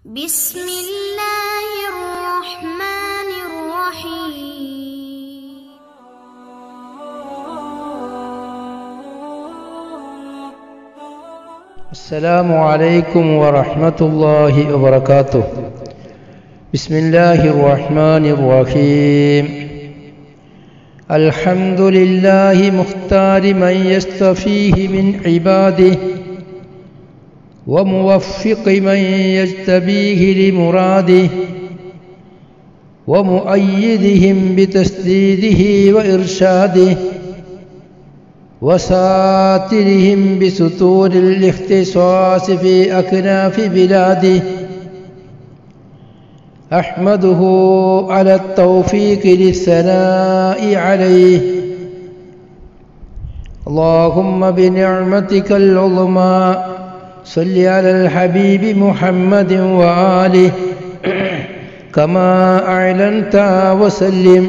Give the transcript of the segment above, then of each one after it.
بسم الله الرحمن الرحيم السلام عليكم ورحمة الله وبركاته بسم الله الرحمن الرحيم الحمد لله مختار من يستفيه من عباده وموفق من يجتبيه لمراده ومؤيدهم بتسديده وإرشاده وساترهم بستور الاختصاص في أكناف بلاده أحمده على التوفيق للثناء عليه اللهم بنعمتك العظمى صل على الحبيب محمد وآله كما أعلنت وسلم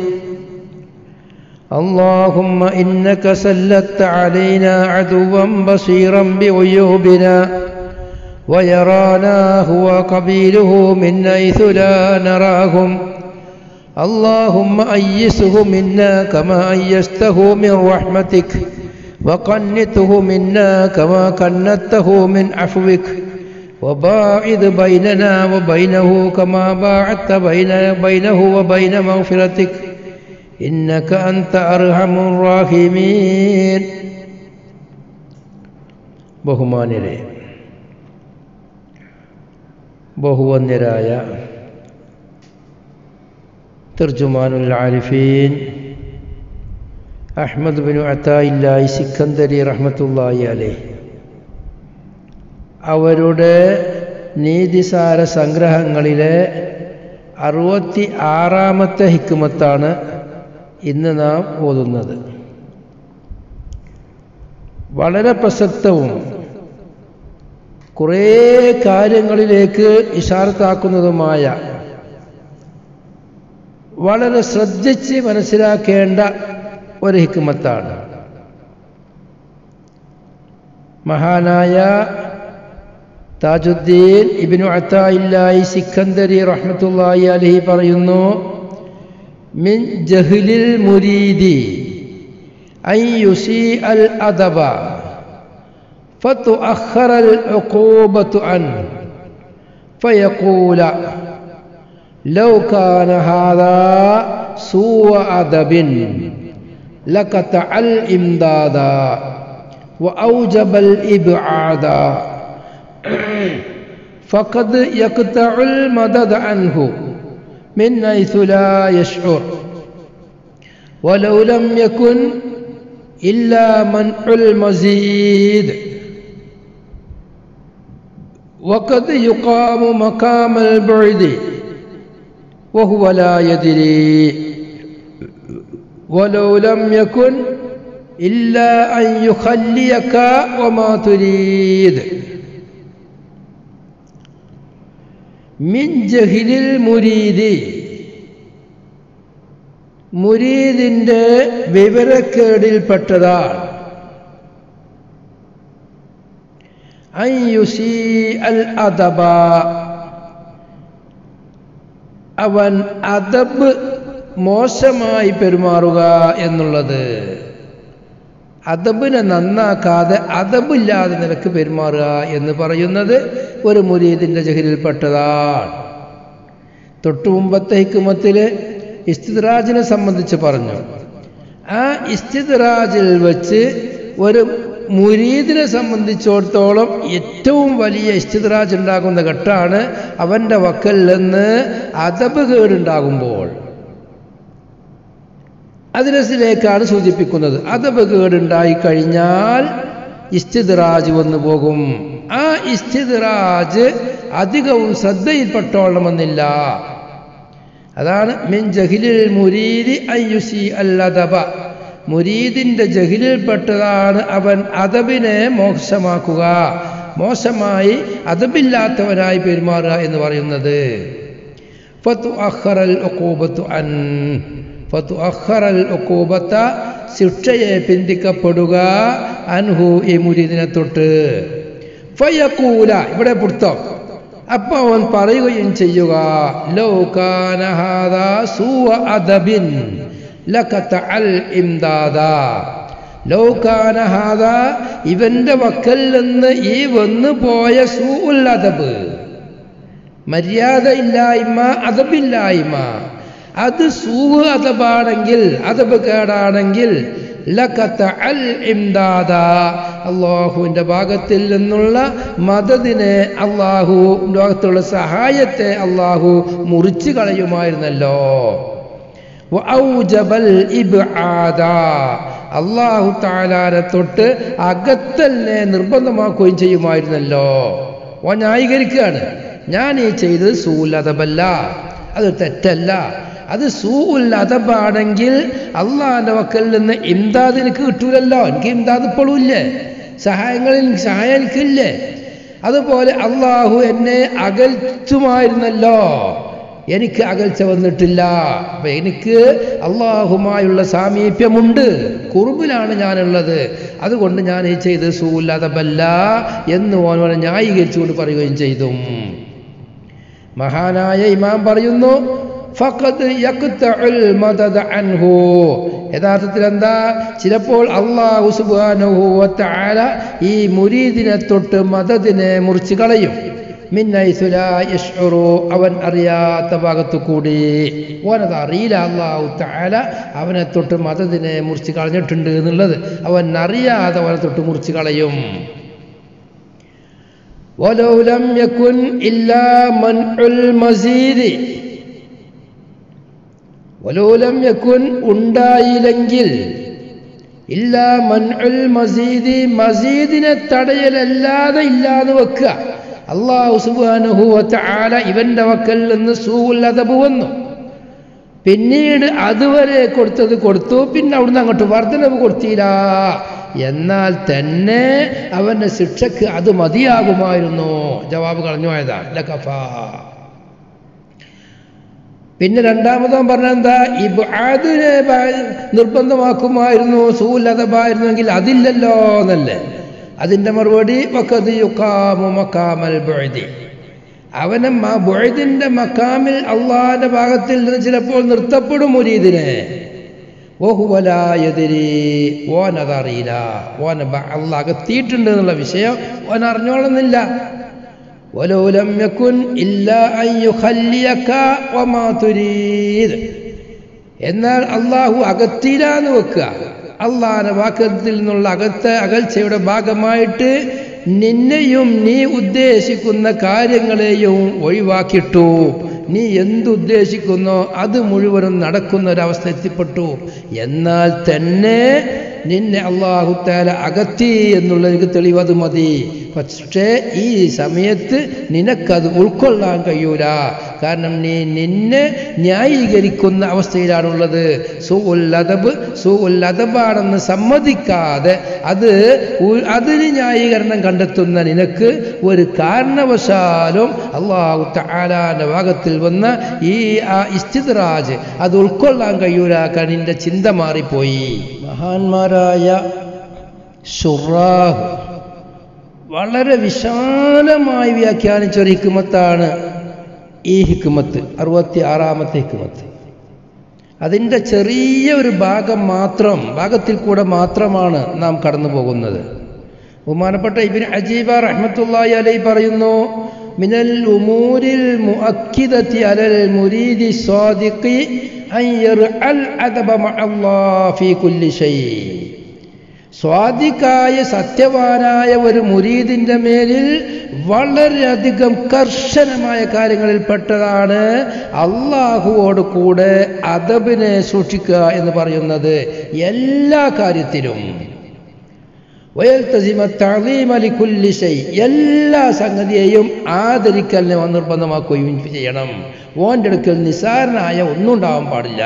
اللهم إنك سلت علينا عدوا بصيرا بعيوبنا ويرانا هو قبيله من حيث لا نراهم اللهم أيسه منا كما أيسته من رحمتك وقنته منا كما قنته من عفوك وباعد بيننا وبينه كما باعدت بين بينه وبين مغفرتك إنك أنت أرحم الراحمين ബഹുമാന്യരെ ബഹുവന്യരായ തർജുമാനുൽ ആരിഫീൻ അഹ്മദ് ബിനു അത്തായില്ലായി സിക്കന്ദരി റഹ്മത്തുള്ളാഹി അലേ അവരുടെ നീതിസാര സംഗ്രഹങ്ങളിലെ അറുപത്തി ആറാമത്തെ ഹിക്കുമത്താണ് ഇന്ന് നാം ഓതുന്നത് വളരെ പ്രസക്തവും കുറേ കാര്യങ്ങളിലേക്ക് ഇഷാർത്താക്കുന്നതുമായ വളരെ ശ്രദ്ധിച്ച് മനസ്സിലാക്കേണ്ട ഒരു ഹിക്കുമത്താണ് മഹാനായ താജുദ്ദീൻ ഇബിനു അത്തായില്ലായി സിക്കന്ദരി റഹ്മത്തുള്ളാഹി അലഹി പറയുന്നു من جهل المريد أن يسيء الأدب فتؤخر العقوبة عنه فيقول لو كان هذا سوء أدب لقطع الإمداد وأوجب الإبعاد فقد يقطع المدد عنه من حيث لا يشعر ولو لم يكن إلا منع المزيد وقد يقام مقام البعد وهو لا يدري ولو لم يكن إلا أن يخليك وما تريد മിൻ ജഹിലിൽ മുരീദി മുരീദിന്റെ വിവരക്കേടിൽപ്പെട്ടതാണ് അൽ അദബ അവൻ അദബ് മോശമായി പെരുമാറുക എന്നുള്ളത് അദബിനെ നന്നാക്കാതെ അദബില്ലാതെ നിനക്ക് പെരുമാറുക എന്ന് പറയുന്നത് ഒരു മുരീദിൻ്റെ ജഹലിൽപ്പെട്ടതാണ് തൊട്ടു മുമ്പത്തെ ഹിക്കുമത്തിൽ ഇസ്തിദ്രാജിനെ സംബന്ധിച്ച് പറഞ്ഞു ആ ഇസ്തിദ്രാജിൽ വെച്ച് ഒരു മുരീദിനെ സംബന്ധിച്ചിടത്തോളം ഏറ്റവും വലിയ ഇസ്തിദ്രാജ് ഉണ്ടാകുന്ന ഘട്ടമാണ് അവൻ്റെ വക്കൽ നിന്ന് അദബ് കേടുണ്ടാകുമ്പോൾ അതിനസിലേക്കാണ് സൂചിപ്പിക്കുന്നത് അതബ് കേടുണ്ടായി കഴിഞ്ഞാൽ ഇസ്തിദ്റാജ് വന്നു പോകും ആ ഇസ്തിദ്റാജ് അധികവും ശ്രദ്ധയിൽപ്പെട്ടോളണമെന്നില്ല അതാണ് മിൻ ജഹിലിൽ മുരീദി അയ്യുസി അല്ലദബ മുരീദിന്റെ ജഹിലിൽപ്പെട്ടതാണ് അവൻ അതബിനെ മോശമാക്കുക മോശമായി അതബില്ലാത്തവനായി പെരുമാറുക എന്ന് പറയുന്നത് ഫത്തു അഖറൽ ഉഖൂബത്തു അൻ ഒക്കൂബത്ത ശിക്ഷയെ പിന്തിക്കപ്പെടുക അൻഹു ഈ മുരീദിനെ തൊട്ട് ഫയക്കൂല ഇവിടെ പുറത്തം അപ്പൊ അവൻ പറയുകയും ചെയ്യുക ലൗ കാന ഹാദാ സൂവ അദബിൻ ലഖതഅൽ ഇംദാദ ലൗ കാന ഹാദാ ഇവന്റെ വക്കൽ നിന്ന് ഈ വന്നു പോയ സൂഉൽ അദബ് മര്യാദ ഇല്ലായ്മ അതബില്ലായ്മ അത് സൂവ് അതബാണെങ്കിൽ അതബ് കേടാണെങ്കിൽ ലഖത അൽ ഇംദാദ അള്ളാഹുവിൻ്റെ ഭാഗത്തിൽ നിന്നുള്ള മദതിനെ അള്ളാഹു ലോകത്തുള്ള സഹായത്തെ അള്ളാഹു മുറിച്ചു കളയുമായിരുന്നല്ലോ വഔജബൽ ഇബ്ആദ അള്ളാഹു താലാരെ തൊട്ട് അകത്തലിനെ നിർബന്ധമാക്കുകയും ചെയ്യുമായിരുന്നല്ലോ ഓ ന്യായീകരിക്കുകയാണ് ഞാൻ ഈ ചെയ്തത് സൂലതബല്ല അത് തെറ്റല്ല അത് സൂഉൽ അദബാണെങ്കിൽ അള്ളാഹിന്റെ വക്കൽ നിന്ന് ഇംദാദ് എനിക്ക് കിട്ടൂലല്ലോ എനിക്ക് ഇംദാദ് ഇപ്പോഴും ഇല്ലേ സഹായങ്ങളിൽ സഹായം എനിക്കില്ലേ അതുപോലെ അള്ളാഹു എന്നെ അകൽച്ചുമായിരുന്നല്ലോ എനിക്ക് അകൽച്ച വന്നിട്ടില്ല അപ്പൊ എനിക്ക് അള്ളാഹുമായുള്ള സാമീപ്യമുണ്ട് കുറുബിലാണ് ഞാനുള്ളത് അതുകൊണ്ട് ഞാൻ ഈ ചെയ്ത് സൂലതബല്ല എന്ന് ഓൻ പറഞ്ഞ് ന്യായീകരിച്ചുകൊണ്ട് പറയുകയും ചെയ്തു മഹാനായ ഇമാം പറയുന്നു ഫഖദ് യഖ്തഉൽ മദദ അൻഹു യഥാർത്ഥത്തിൽ എന്താ ചിലപ്പോൾ അള്ളാഹു സുബ്ഹാനഹു വതആല ഈ മുരീദിനെ തൊട്ട് മദദിനെ മുറിച്ച് കളയും മിന്നൈസുല യഷ്ഉറു അവൻ അറിയാത്ത ഭാഗത്തു കൂടി ഓനത് അറിയില്ല അള്ളാഹു തആല അവനെ തൊട്ട് മദദിനെ മുറിച്ച് കളഞ്ഞിട്ടുണ്ട് എന്നുള്ളത് അവൻ അറിയാതെ അവനെ തൊട്ട് മുറിച്ച് കളയും ولو لم يكن إلا منع المزيد ولو لم يكن ഉണ്ടായില്ലെങ്കിൽ ഇല്ല മൻഉൽ മസീദി മസീദിനെ തടയലല്ലാതെ ഇല്ലാതെ വെക്കുക അള്ളാഹു സുബ്ഹാനഹു വതആല ഇവന്റെ വക്കൽ നിന്ന് സൂഉൽ അദബ് വന്നു പിന്നീട് അതുവരെ കൊടുത്തത് കൊടുത്തു പിന്നെ അവിടുന്ന് അങ്ങോട്ട് വർധനവ് കൊടുത്തില്ല എന്നാൽ തന്നെ അവന്റെ ശിക്ഷക്ക് അത് മതിയാകുമായിരുന്നു ജവാബ് കളഞ്ഞു പോയതാ ലഖഫ പിന്നെ രണ്ടാമതവൻ പറഞ്ഞ എന്താ ഇബാദിനെ നിർബന്ധമാക്കുമായിരുന്നു സൂലതമായിരുന്നെങ്കിൽ അതില്ലല്ലോ എന്നല്ലേ അതിന്റെ മറുപടി വക്കത് യുക്കാമു മക്കാമൽ ബുഅദി അവനെ ബുഴദിന്റെ മക്കാമിൽ അള്ളാഹിന്റെ ഭാഗത്തിൽ നിന്ന് ചിലപ്പോൾ നിർത്തപ്പെടും മുരീദിനെ ഓഹുവലായതിരി ഓൻ അതറിയില്ല ഓൻ അള്ള അകത്തിയിട്ടുണ്ട് എന്നുള്ള വിഷയം ഓൻ അറിഞ്ഞോളുന്നില്ല ولولم يكن إلا أن يخليك وما تريد എന്നാൽ അള്ളാഹു അകത്തിയിലാന്ന് വെക്കുക അള്ളാഹിന്റെ വാക്കത്തിൽ നിന്നുള്ള അകത്ത അകൽച്ചയുടെ ഭാഗമായിട്ട് നിന്നെയും നീ ഉദ്ദേശിക്കുന്ന കാര്യങ്ങളെയും ഒഴിവാക്കിട്ടു നീ എന്തുദ്ദേശിക്കുന്നോ അത് മുഴുവനും നടക്കുന്ന ഒരവസ്ഥ എത്തിപ്പെട്ടു എന്നാൽ തന്നെ നിന്നെ അള്ളാഹുത്താല അകത്തി എന്നുള്ളതിന് തെളിവ് അത് മതി പക്ഷേ ഈ സമയത്ത് നിനക്കത് ഉൾക്കൊള്ളാൻ കഴിയൂല കാരണം നീ നിന്നെ ന്യായീകരിക്കുന്ന അവസ്ഥയിലാണുള്ളത് സുഉല്ലതബ് സുഉല്ലതബാണെന്ന് സമ്മതിക്കാതെ അത് അതിന് ന്യായീകരണം കണ്ടെത്തുന്ന നിനക്ക് ഒരു കാരണവശാലും അള്ളാഹു താലാന്റെ ഭാഗത്തിൽ വന്ന ഈ ആ ഇസ്തിദ്രാജ് അത് ഉൾക്കൊള്ളാൻ കഴിയൂല കാരണം നിന്റെ ചിന്ത മാറിപ്പോയി മഹാന്മാരായ ഷുറാഹ് വളരെ വിശാലമായി വ്യാഖ്യാനിച്ച ഒരു ഹിക്കുമത്താണ് ഈ ഹിക്കുമത്ത് അറുപത്തി ആറാമത്തെ ഹിക്കുമത്ത് അതിൻ്റെ ചെറിയ ഒരു ഭാഗം മാത്രം ഭാഗത്തിൽ കൂടെ മാത്രമാണ് നാം കടന്നു പോകുന്നത് ബഹുമാനപ്പെട്ട ഇബിൻ അജീബ റഹ്മത്തുള്ളാഹി അലൈ പറയുന്നു മിനൽ ഉമൂരിൽ മുഅക്കിദത്തി അലൽ മുരീദി സ്വാദിഖി അൻ യർഅൽ അദബ മഅല്ലാഹ് ഫീ കുല്ലി ഷൈ സ്വാദിക്കായ സത്യവാനായ ഒരു മുരീദിന്റെ മേലിൽ വളരെയധികം കർശനമായ കാര്യങ്ങളിൽ പെട്ടതാണ് അള്ളാഹുവോട് കൂടെ അദബിനെ സൂക്ഷിക്കുക എന്ന് പറയുന്നത് എല്ലാ കാര്യത്തിലും എല്ലാ സംഗതിയെയും ആദരിക്കലിനെ നിർബന്ധമാക്കുകയും ചെയ്യണം ഓൻ്റെ അടുക്കൽ നിസാരനായ ഒന്നും ഉണ്ടാവാൻ പാടില്ല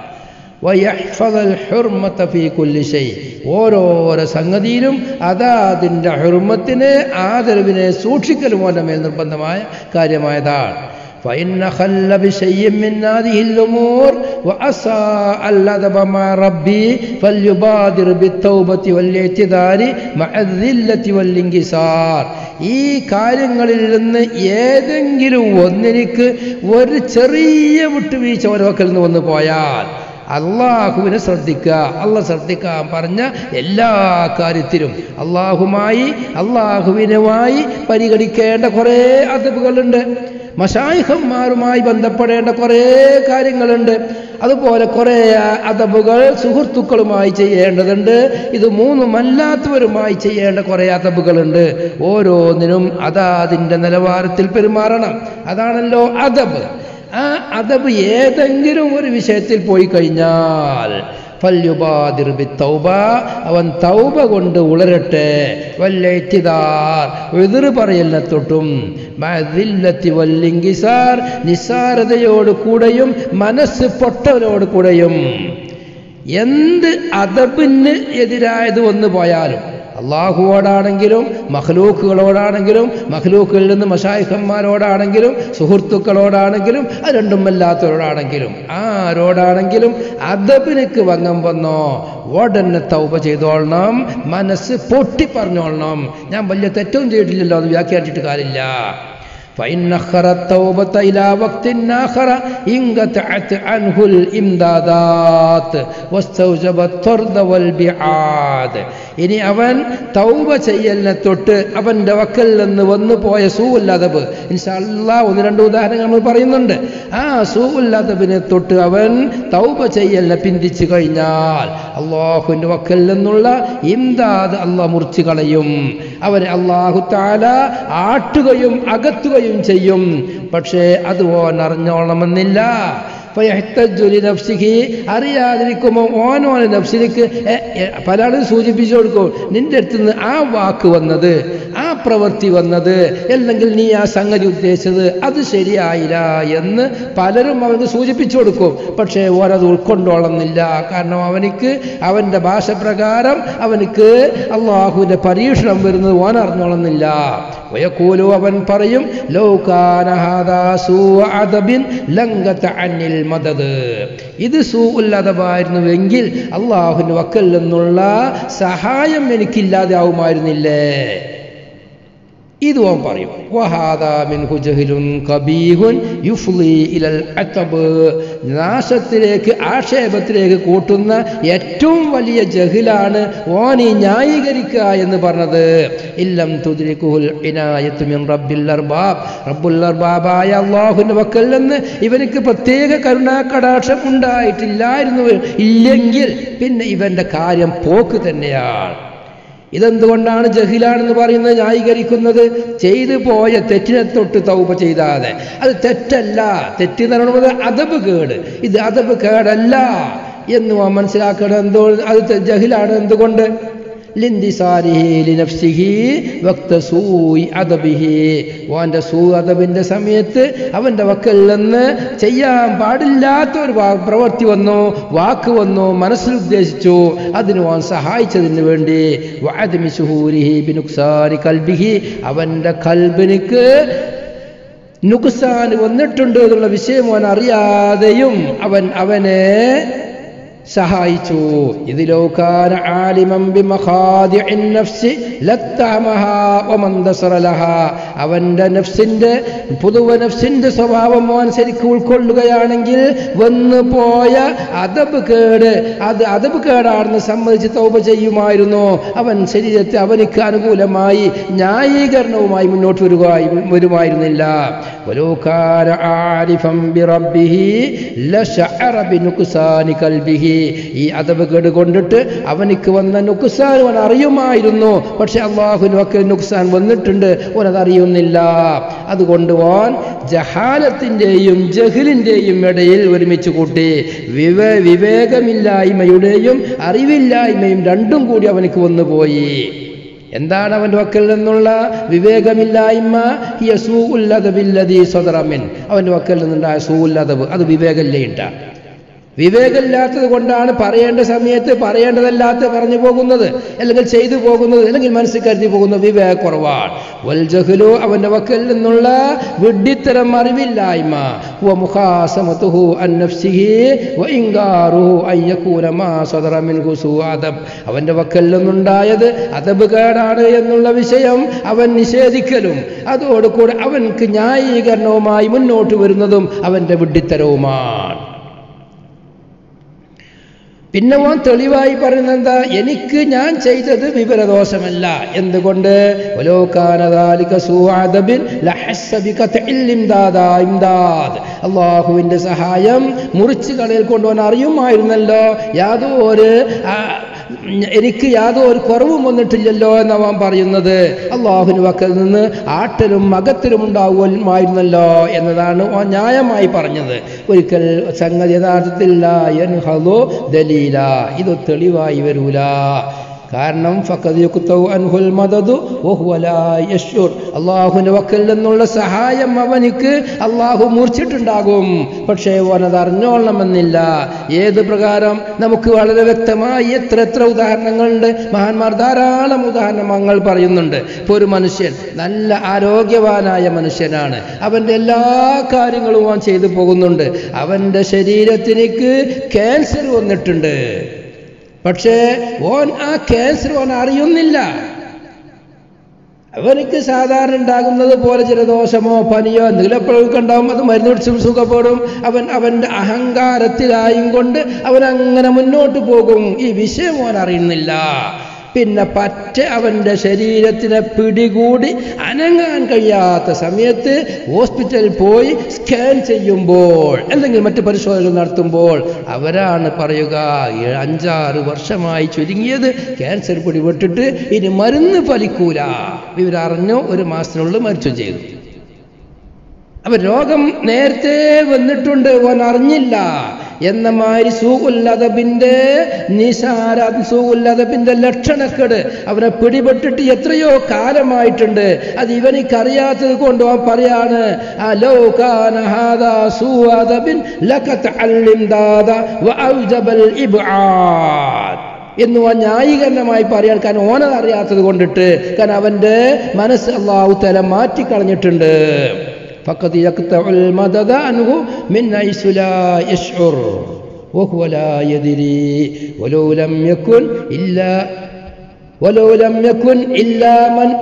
ഓരോരോ സംഗതിയിലും അതാ അതിൻ്റെ ഹുർമത്തിനെ ആദരവിനെ സൂക്ഷിക്കലും ഓൻ്റെ മേൽ നിർബന്ധമായ കാര്യമായതാണ് فإن خل بشيء من هذه الأمور وأساء الأدب مع ربي فليبادر بالتوبة والاعتذار مع الذلة والانكسار ഈ കാര്യങ്ങളിൽ നിന്ന് ഏതെങ്കിലും ഒന്നിനിക്ക് ഒരു ചെറിയ വിട്ടുവീഴ്ച ഓരോക്കൽ നിന്ന് വന്നു പോയാൽ അള്ളാഹുവിനെ ശ്രദ്ധിക്കുക അള്ള ശ്രദ്ധിക്കാൻ പറഞ്ഞ എല്ലാ കാര്യത്തിലും അള്ളാഹുമായി അള്ളാഹുവിനുമായി പരിഗണിക്കേണ്ട കുറേ അതബുകളുണ്ട് മഷായിഹന്മാരുമായി ബന്ധപ്പെടേണ്ട കുറേ കാര്യങ്ങളുണ്ട് അതുപോലെ കുറേ അതബുകൾ സുഹൃത്തുക്കളുമായി ചെയ്യേണ്ടതുണ്ട് ഇത് മൂന്നുമല്ലാത്തവരുമായി ചെയ്യേണ്ട കുറേ അതബുകളുണ്ട് ഓരോന്നിനും അതാതിൻ്റെ നിലവാരത്തിൽ പെരുമാറണം അതാണല്ലോ അതബ് ആ അതബ് ഏതെങ്കിലും ഒരു വിഷയത്തിൽ പോയി കഴിഞ്ഞാൽ ഫല്യുബാദിർ ബിത്തൗബ അവൻ തൗബ കൊണ്ട് ഉളരട്ടെ വല്ലേറ്റിതാർ എതിർ പറയലിനെ തൊട്ടും മഅദില്ലത്തി വല്ലിങ്കിസാർ നിസ്സാരതയോട് കൂടെയും മനസ്സ് പൊട്ടവരോട് കൂടെയും എന്ത് അതബിന് എതിരായത് വന്നു പോയാലും അള്ളാഹുവോടാണെങ്കിലും മഹ്ലൂക്കുകളോടാണെങ്കിലും മഹ്ലൂക്കുകളിൽ നിന്ന് മഷായിഖന്മാരോടാണെങ്കിലും സുഹൃത്തുക്കളോടാണെങ്കിലും അത് രണ്ടും അല്ലാത്തവരോടാണെങ്കിലും ആരോടാണെങ്കിലും അതബിനക്ക് വങ്ങം വന്നോ ഉടനെ തൗപ ചെയ്തോളണം മനസ്സ് പൊട്ടി പറഞ്ഞോളണം ഞാൻ വലിയ തെറ്റും ചെയ്തിട്ടില്ലല്ലോ അത് വ്യാഖ്യാനിച്ചിട്ട് കാര്യമില്ല فإن أخر التوبة إلى وقت آخر انقطعت عنه الإمدادات واستوجب الطرد والبعاد ഇനി അവൻ തൗബ ചെയ്യലിനെ തൊട്ട് അവൻ്റെ വക്കൽ നിന്ന് വന്നു പോയ സൂല്ലാതബ് ഇൻഷാല്ല ഒന്ന് രണ്ട് ഉദാഹരണങ്ങൾ നമ്മൾ പറയുന്നുണ്ട് ആ സൂല്ലാതബിനെ തൊട്ട് അവൻ തൗബ ചെയ്യലിനെ പിന്തിച്ചു കഴിഞ്ഞാൽ അള്ളാഹുവിൻ്റെ വക്കൽ നിന്നുള്ള ഇംദാദ് അള്ളാഹ് മുറിച്ചു കളയും അവനെ അള്ളാഹു താല ആട്ടുകയും അകത്തുകയും ചെയ്യും പക്ഷേ അത് ഓൻ അറിഞ്ഞോളണമെന്നില്ല നഫ്സിഹി അറിയാതിരിക്കുമ്പോൾ ഓനോനെ നഫ്സിലേക്ക് പല ആളും സൂചിപ്പിച്ചു കൊടുക്കും നിന്റെ അടുത്ത് നിന്ന് ആ വാക്ക് വന്നത് ആ പ്രവൃത്തി വന്നത് അല്ലെങ്കിൽ നീ ആ സംഗതി ഉദ്ദേശിച്ചത് അത് ശരിയായില്ല എന്ന് പലരും അവന് സൂചിപ്പിച്ചു കൊടുക്കും പക്ഷേ ഓരത് ഉൾക്കൊണ്ടോളുന്നില്ല കാരണം അവനിക്ക് അവൻ്റെ ഭാഷ പ്രകാരം അവനിക്ക് അള്ളാഹുവിൻ്റെ പരീക്ഷണം വരുന്നത് ഓൻ അറിഞ്ഞോളുന്നില്ല വയക്കൂലു അവൻ പറയും അനിൽ മദത് ഇത് സൂല്ലാതമായിരുന്നുവെങ്കിൽ അള്ളാഹുവിൻ്റെ വക്കൽ നിന്നുള്ള സഹായം എനിക്കില്ലാതെ ആവുമായിരുന്നില്ലേ ഇത് ഓൻ പറയും നാശത്തിലേക്ക് ആക്ഷേപത്തിലേക്ക് കൂട്ടുന്ന ഏറ്റവും വലിയ ജഹിലാണ് ഓൻ ഈ ന്യായീകരിക്കുക എന്ന് പറഞ്ഞത് ഇല്ലം തുതിരിക്കുഹുൽ ഇനായത്തുമിൻ റബ്ബിൽ അർബാബ് റബ്ബുൽ അർബാബായ അള്ളാഹുവിൻ്റെ വക്കൽ നിന്ന് ഇവനിക്ക് പ്രത്യേക കരുണാകടാക്ഷം ഉണ്ടായിട്ടില്ലായിരുന്നു ഇല്ലെങ്കിൽ പിന്നെ ഇവന്റെ കാര്യം പോക്ക് തന്നെയാണ് ഇതെന്തുകൊണ്ടാണ് ജഹിലാണെന്ന് പറയുന്നത് ന്യായീകരിക്കുന്നത് ചെയ്തു പോയ തെറ്റിനെ തൊട്ട് തൗപ ചെയ്താതെ അത് തെറ്റല്ല തെറ്റ് എന്ന് പറയുന്നത് അതബ് കേട് ഇത് അതബ് കേടല്ല എന്ന് മനസ്സിലാക്കണം എന്തോ അത് ജഹിലാണ് എന്തുകൊണ്ട് ഓൻ്റെ സൂ അദബിൻ്റെ സമയത്ത് അവൻ്റെ വക്കൽ നിന്ന് ചെയ്യാൻ പാടില്ലാത്ത ഒരു പ്രവൃത്തി വന്നു വാക്ക് വന്നു മനസ്സിൽ ഉദ്ദേശിച്ചു അതിന് ഓൻ സഹായിച്ചതിന് വേണ്ടി കൽബിഹി അവൻ്റെ കൽബിനിക്ക് നുക്സാൻ വന്നിട്ടുണ്ട് എന്നുള്ള വിഷയം അവൻ അറിയാതെയും അവൻ അവനെ സഹായിച്ചു ഇതിലോകാന ആലിമം ബിമഖാദിഇൻ നഫ്സി ലത്തഅമഹാ വമന്തസറ ലഹാ അവന്റെ നഫ്സിന്റെ പുതുവ നഫ്സിന്റെ സ്വഭാവം അവൻ ശരിക്കും ഉൾക്കൊള്ളുകയാണെങ്കിൽ വന്നു പോയ അതബ് കേട് അത് അതബ് കേടാണെന്ന് സമ്മതിച്ച് തൗബ ചെയ്യുമായിരുന്നു അവൻ ശരീരത്തെ അവനിക്ക് അനുകൂലമായി ന്യായീകരണവുമായി മുന്നോട്ട് വരുക വരുമായിരുന്നില്ല വലോകാന ആരിഫം ബിറബ്ബിഹി ലശഅറ ബിനുക്സാനി കൽബിഹി ഈ അതബ് കേട് കൊണ്ടിട്ട് അവനിക്ക് വന്ന നുക്സാൻ അവൻ അറിയുമായിരുന്നു പക്ഷെ അള്ളാഹുവിന് ഒക്കെ നുക്സാൻ വന്നിട്ടുണ്ട് ഓനത് അറിയുന്നില്ല അതുകൊണ്ട് ഓൻ ജഹാലത്തിൻ്റെയും ജഹിലിൻ്റെയും ഇടയിൽ ഒരുമിച്ച് കൂട്ടി വിവ വിവേകമില്ലായ്മയുടെയും അറിവില്ലായ്മയും രണ്ടും കൂടി അവനിക്ക് വന്നുപോയി എന്താണ് അവൻ്റെ വക്കൽ നിന്നുള്ള വിവേകമില്ലായ്മ യസൂല്ലതബില്ലതി സ്വതറമിൻ അവൻ്റെ വക്കൽ നിന്നുണ്ടായ സൂല്ലതബ് അത് വിവേകമില്ലേണ്ട വിവേകമില്ലാത്തത് കൊണ്ടാണ് പറയേണ്ട സമയത്ത് പറയേണ്ടതല്ലാത്ത പറഞ്ഞു പോകുന്നത് അല്ലെങ്കിൽ ചെയ്തു പോകുന്നത് അല്ലെങ്കിൽ മനസ്സിൽ കരുതി പോകുന്നത് വിവേകക്കുറവാണ് വൽജഹുലു അവന്റെ വക്കൽ നിന്നുള്ള വിഡ്ഢിത്തരം അറിവില്ലായ്മ ഹുവ മുഖാസമതുഹു അൻ നഫ്സിഹി വ ഇൻകാറുഹു അൻ യകൂന മാ സദറ മിൻഹു സുഅദബ് അവന്റെ വക്കൽ നിന്നുണ്ടായത് അതബ് കേടാണ് എന്നുള്ള വിഷയം അവൻ നിഷേധിക്കലും അതോടുകൂടെ അവൻക്ക് ന്യായീകരണവുമായി മുന്നോട്ട് വരുന്നതും അവന്റെ വിഡ്ഢിത്തരവുമാണ് പിന്നെ ഓൻ തെളിവായി പറയുന്നത് എന്താ എനിക്ക് ഞാൻ ചെയ്തത് വിവരദോഷമല്ല എന്തുകൊണ്ട് അള്ളാഹുവിന്റെ സഹായം മുറിച്ചു കളയിൽ കൊണ്ടുപോകാൻ അറിയുമായിരുന്നല്ലോ യാതൊരു ആ, എനിക്ക് യാതൊരു കുറവും വന്നിട്ടില്ലല്ലോ എന്നവൻ പറയുന്നത് അള്ളാഹുവിന് വക്കൽ നിന്ന് ആട്ടലും മകത്തിലും ഉണ്ടാവുമായിരുന്നല്ലോ എന്നതാണ് ഓൻ ന്യായമായി പറഞ്ഞത് ഒരിക്കൽ സംഗതി യഥാർത്ഥത്തിൽ ലാ യൻഹദു ദലീല ഇത് തെളിവായി വരൂല കാരണം ഫഖദ് യുക്തൗ അൻഹുൽ മദദു വഹുവ ലാ യശ്ഉർ അല്ലാഹുവിന്റെ വക്കൽ നിന്നുള്ള സഹായം അവനിക്ക് അള്ളാഹു മൂർച്ചിട്ടുണ്ടാകും പക്ഷേ അവനത് അറിഞ്ഞോളണമെന്നില്ല ഏത് പ്രകാരം നമുക്ക് വളരെ വ്യക്തമായി എത്ര എത്ര ഉദാഹരണങ്ങളുണ്ട് മഹാന്മാർ ധാരാളം ഉദാഹരണങ്ങൾ പറയുന്നുണ്ട് ഇപ്പോൾ ഒരു മനുഷ്യൻ നല്ല ആരോഗ്യവാനായ മനുഷ്യനാണ് അവൻ്റെ എല്ലാ കാര്യങ്ങളും അവൻ ചെയ്തു പോകുന്നുണ്ട് അവൻ്റെ ശരീരത്തിലേക്ക് ക്യാൻസർ വന്നിട്ടുണ്ട് പക്ഷേ ഓൻ ആ ക്യാൻസർ ഓൻ അറിയുന്നില്ല അവർക്ക് സാധാരണ ഉണ്ടാകുന്നത് പോലെ ജലദോഷമോ പനിയോ എന്തെങ്കിലും എപ്പോഴൊക്കെ ഉണ്ടാവും അത് മരുന്ന് പിടിച്ചും സുഖപ്പെടും അവൻ അവൻ്റെ അഹങ്കാരത്തിലായും കൊണ്ട് അവൻ അങ്ങനെ മുന്നോട്ട് പോകും ഈ വിഷയം ഓൻ അറിയുന്നില്ല പിന്നെ പറ്റ അവൻ്റെ ശരീരത്തിനെ പിടികൂടി അനങ്ങാൻ കഴിയാത്ത സമയത്ത് ഹോസ്പിറ്റലിൽ പോയി സ്കാൻ ചെയ്യുമ്പോൾ എന്തെങ്കിലും മറ്റ് പരിശോധനകൾ നടത്തുമ്പോൾ അവരാണ് പറയുക "ഏ- അഞ്ചാറ് വർഷമായി ചുരുങ്ങിയത് ക്യാൻസർ പിടിപെട്ടിട്ട് ഇനി മരുന്ന് ഫലിക്കൂല ഇവരറിഞ്ഞു ഒരു മാസത്തിനുള്ളിൽ മരിച്ചു ചെയ്തു അപ്പൊ രോഗം നേരത്തെ വന്നിട്ടുണ്ട് ഓൻ അറിഞ്ഞില്ല എന്ന മാതിരി സൂകുല്ലതബിന്റെ നിസാര സൂകുല്ലതബിന്റെ ലക്ഷണക്കേട് അവനെ പിടിപെട്ടിട്ട് എത്രയോ കാലമായിട്ടുണ്ട് അത് ഇവനിക്കറിയാത്തത് കൊണ്ട് അവൻ പറയാണ് അലോ കാന ഹാദാ സൂഅദബിൻ ലകതഅല്ലിം ദാദ വഔജബൽ ഇബ്ആദ് എന്ന് ആ ന്യായീകരണമായി പറയാൻ കാരണം ഓനത് അറിയാത്തത് കൊണ്ടിട്ട് കാരണം അവന്റെ മനസ്സ് അള്ളാഹു തല മാറ്റിക്കളഞ്ഞിട്ടുണ്ട് فقد يقطع المدد عنه من حيث لا يشعر وهو لا يدري ولو لم يكن إلا ولو لم يكن إلا منع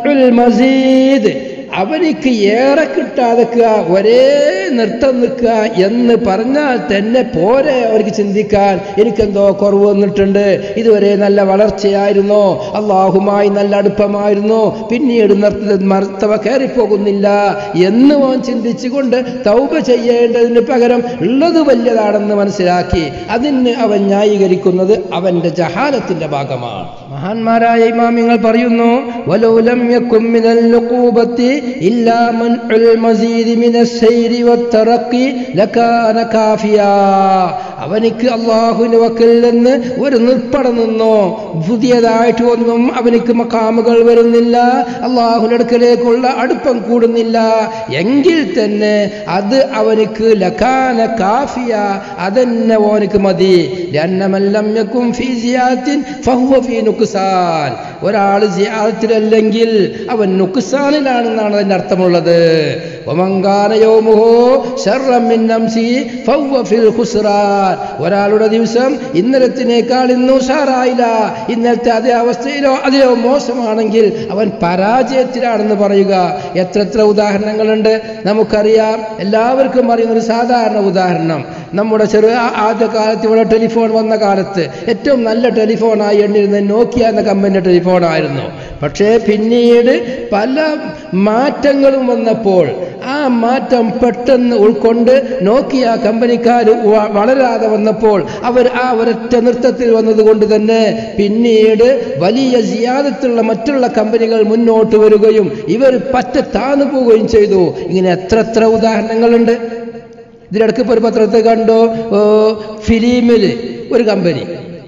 المزيد അവനിക്ക് ഏറെ കിട്ടാതെക്കുക ഒരേ നൃത്തം നിൽക്കുക എന്ന് പറഞ്ഞാൽ തന്നെ പോരെ അവർക്ക് ചിന്തിക്കാൻ എനിക്കെന്തോ കുറവ് വന്നിട്ടുണ്ട് ഇതുവരെ നല്ല വളർച്ചയായിരുന്നു അള്ളാഹുമായി നല്ല അടുപ്പമായിരുന്നു പിന്നീട് നിർത്ത മർത്തവ കയറിപ്പോകുന്നില്ല എന്ന് അവൻ ചിന്തിച്ചുകൊണ്ട് തൗബ ചെയ്യേണ്ടതിന് പകരം ഉള്ളത് വലിയതാണെന്ന് മനസ്സിലാക്കി അതിന് അവൻ ന്യായീകരിക്കുന്നത് അവന്റെ ജഹാലത്തിന്റെ ഭാഗമാണ് മഹാന്മാരായ ഇമാമിങ്ങൾ പറയുന്നു വലൗലം യക്കും മിനൽ ലുഖൂബത്തി ഇല്ലാ മൻഉൽ മസീദി മിനസ് സൈരി വത്തറഖി ലകാന കാഫിയാ അവനിക്ക് അള്ളാഹുവിന്റെ വക്കിൽ നിന്ന് ഒരു നിർപ്പട നിന്നോ പുതിയതായിട്ട് ഒന്നും അവനിക്ക് മക്കാമുകൾ വരുന്നില്ല അള്ളാഹുവിന്റെ അടുക്കലേക്കുള്ള അടുപ്പം കൂടുന്നില്ല എങ്കിൽ തന്നെ അത് അവനിക്ക് ലഖാന കാഫിയ അതെന്നെ ഓനക്ക് മതി ലന്നമല്ലം യക്കും ഫീ സിയാത്തിൻ ഫഹുവ ഫീ നുക്സാൻ ഒരാൾ സിയാത്തിലല്ലെങ്കിൽ അവൻ നുക്സാനിലാണെന്നാണ് അതിന്റെ അർത്ഥമുള്ളത് വമങ്കാന യൗമുഹു ശർറം മിൻ നംസി ഫഹുവ ഫിൽ ഖുസ്റാൻ ഒരാളുടെ ദിവസം ഇന്നലത്തിനേക്കാൾ ഇന്ന് ഉഷാറായില്ല ഇന്നലത്തെ അതേ അവസ്ഥയിലോ അതിലോ മോശമാണെങ്കിൽ അവൻ പരാജയത്തിലാണെന്ന് പറയുക എത്ര എത്ര ഉദാഹരണങ്ങളുണ്ട് നമുക്കറിയാം എല്ലാവർക്കും അറിയുന്ന ഒരു സാധാരണ ഉദാഹരണം നമ്മുടെ ചെറു ആ- ആദ്യ കാലത്ത് ഇവിടെ ടെലിഫോൺ വന്ന കാലത്ത് ഏറ്റവും നല്ല ടെലിഫോണായി എണ്ണിരുന്നത് നോക്കിയ എന്ന കമ്പനിയുടെ ടെലിഫോണായിരുന്നു പക്ഷേ പിന്നീട് പല മാറ്റങ്ങളും വന്നപ്പോൾ ആ മാറ്റം പെട്ടെന്ന് ഉൾക്കൊണ്ട് നോക്കിയ കമ്പനിക്കാർ വ- വളരാതെ വന്നപ്പോൾ അവർ ആ ഒരൊറ്റ നൃത്തത്തിൽ വന്നതുകൊണ്ട് തന്നെ പിന്നീട് വലിയ സിയാദത്തുള്ള മറ്റുള്ള കമ്പനികൾ മുന്നോട്ട് വരികയും ഇവർ പറ്റ താന്നു പോവുകയും ചെയ്തു ഇങ്ങനെ എത്ര എത്ര ഉദാഹരണങ്ങളുണ്ട് ഇതിനിടയ്ക്ക് ഇപ്പോൾ ഒരു പത്രത്തിൽ കണ്ടു ഓ, ഫിലിമിൽ ഒരു കമ്പനി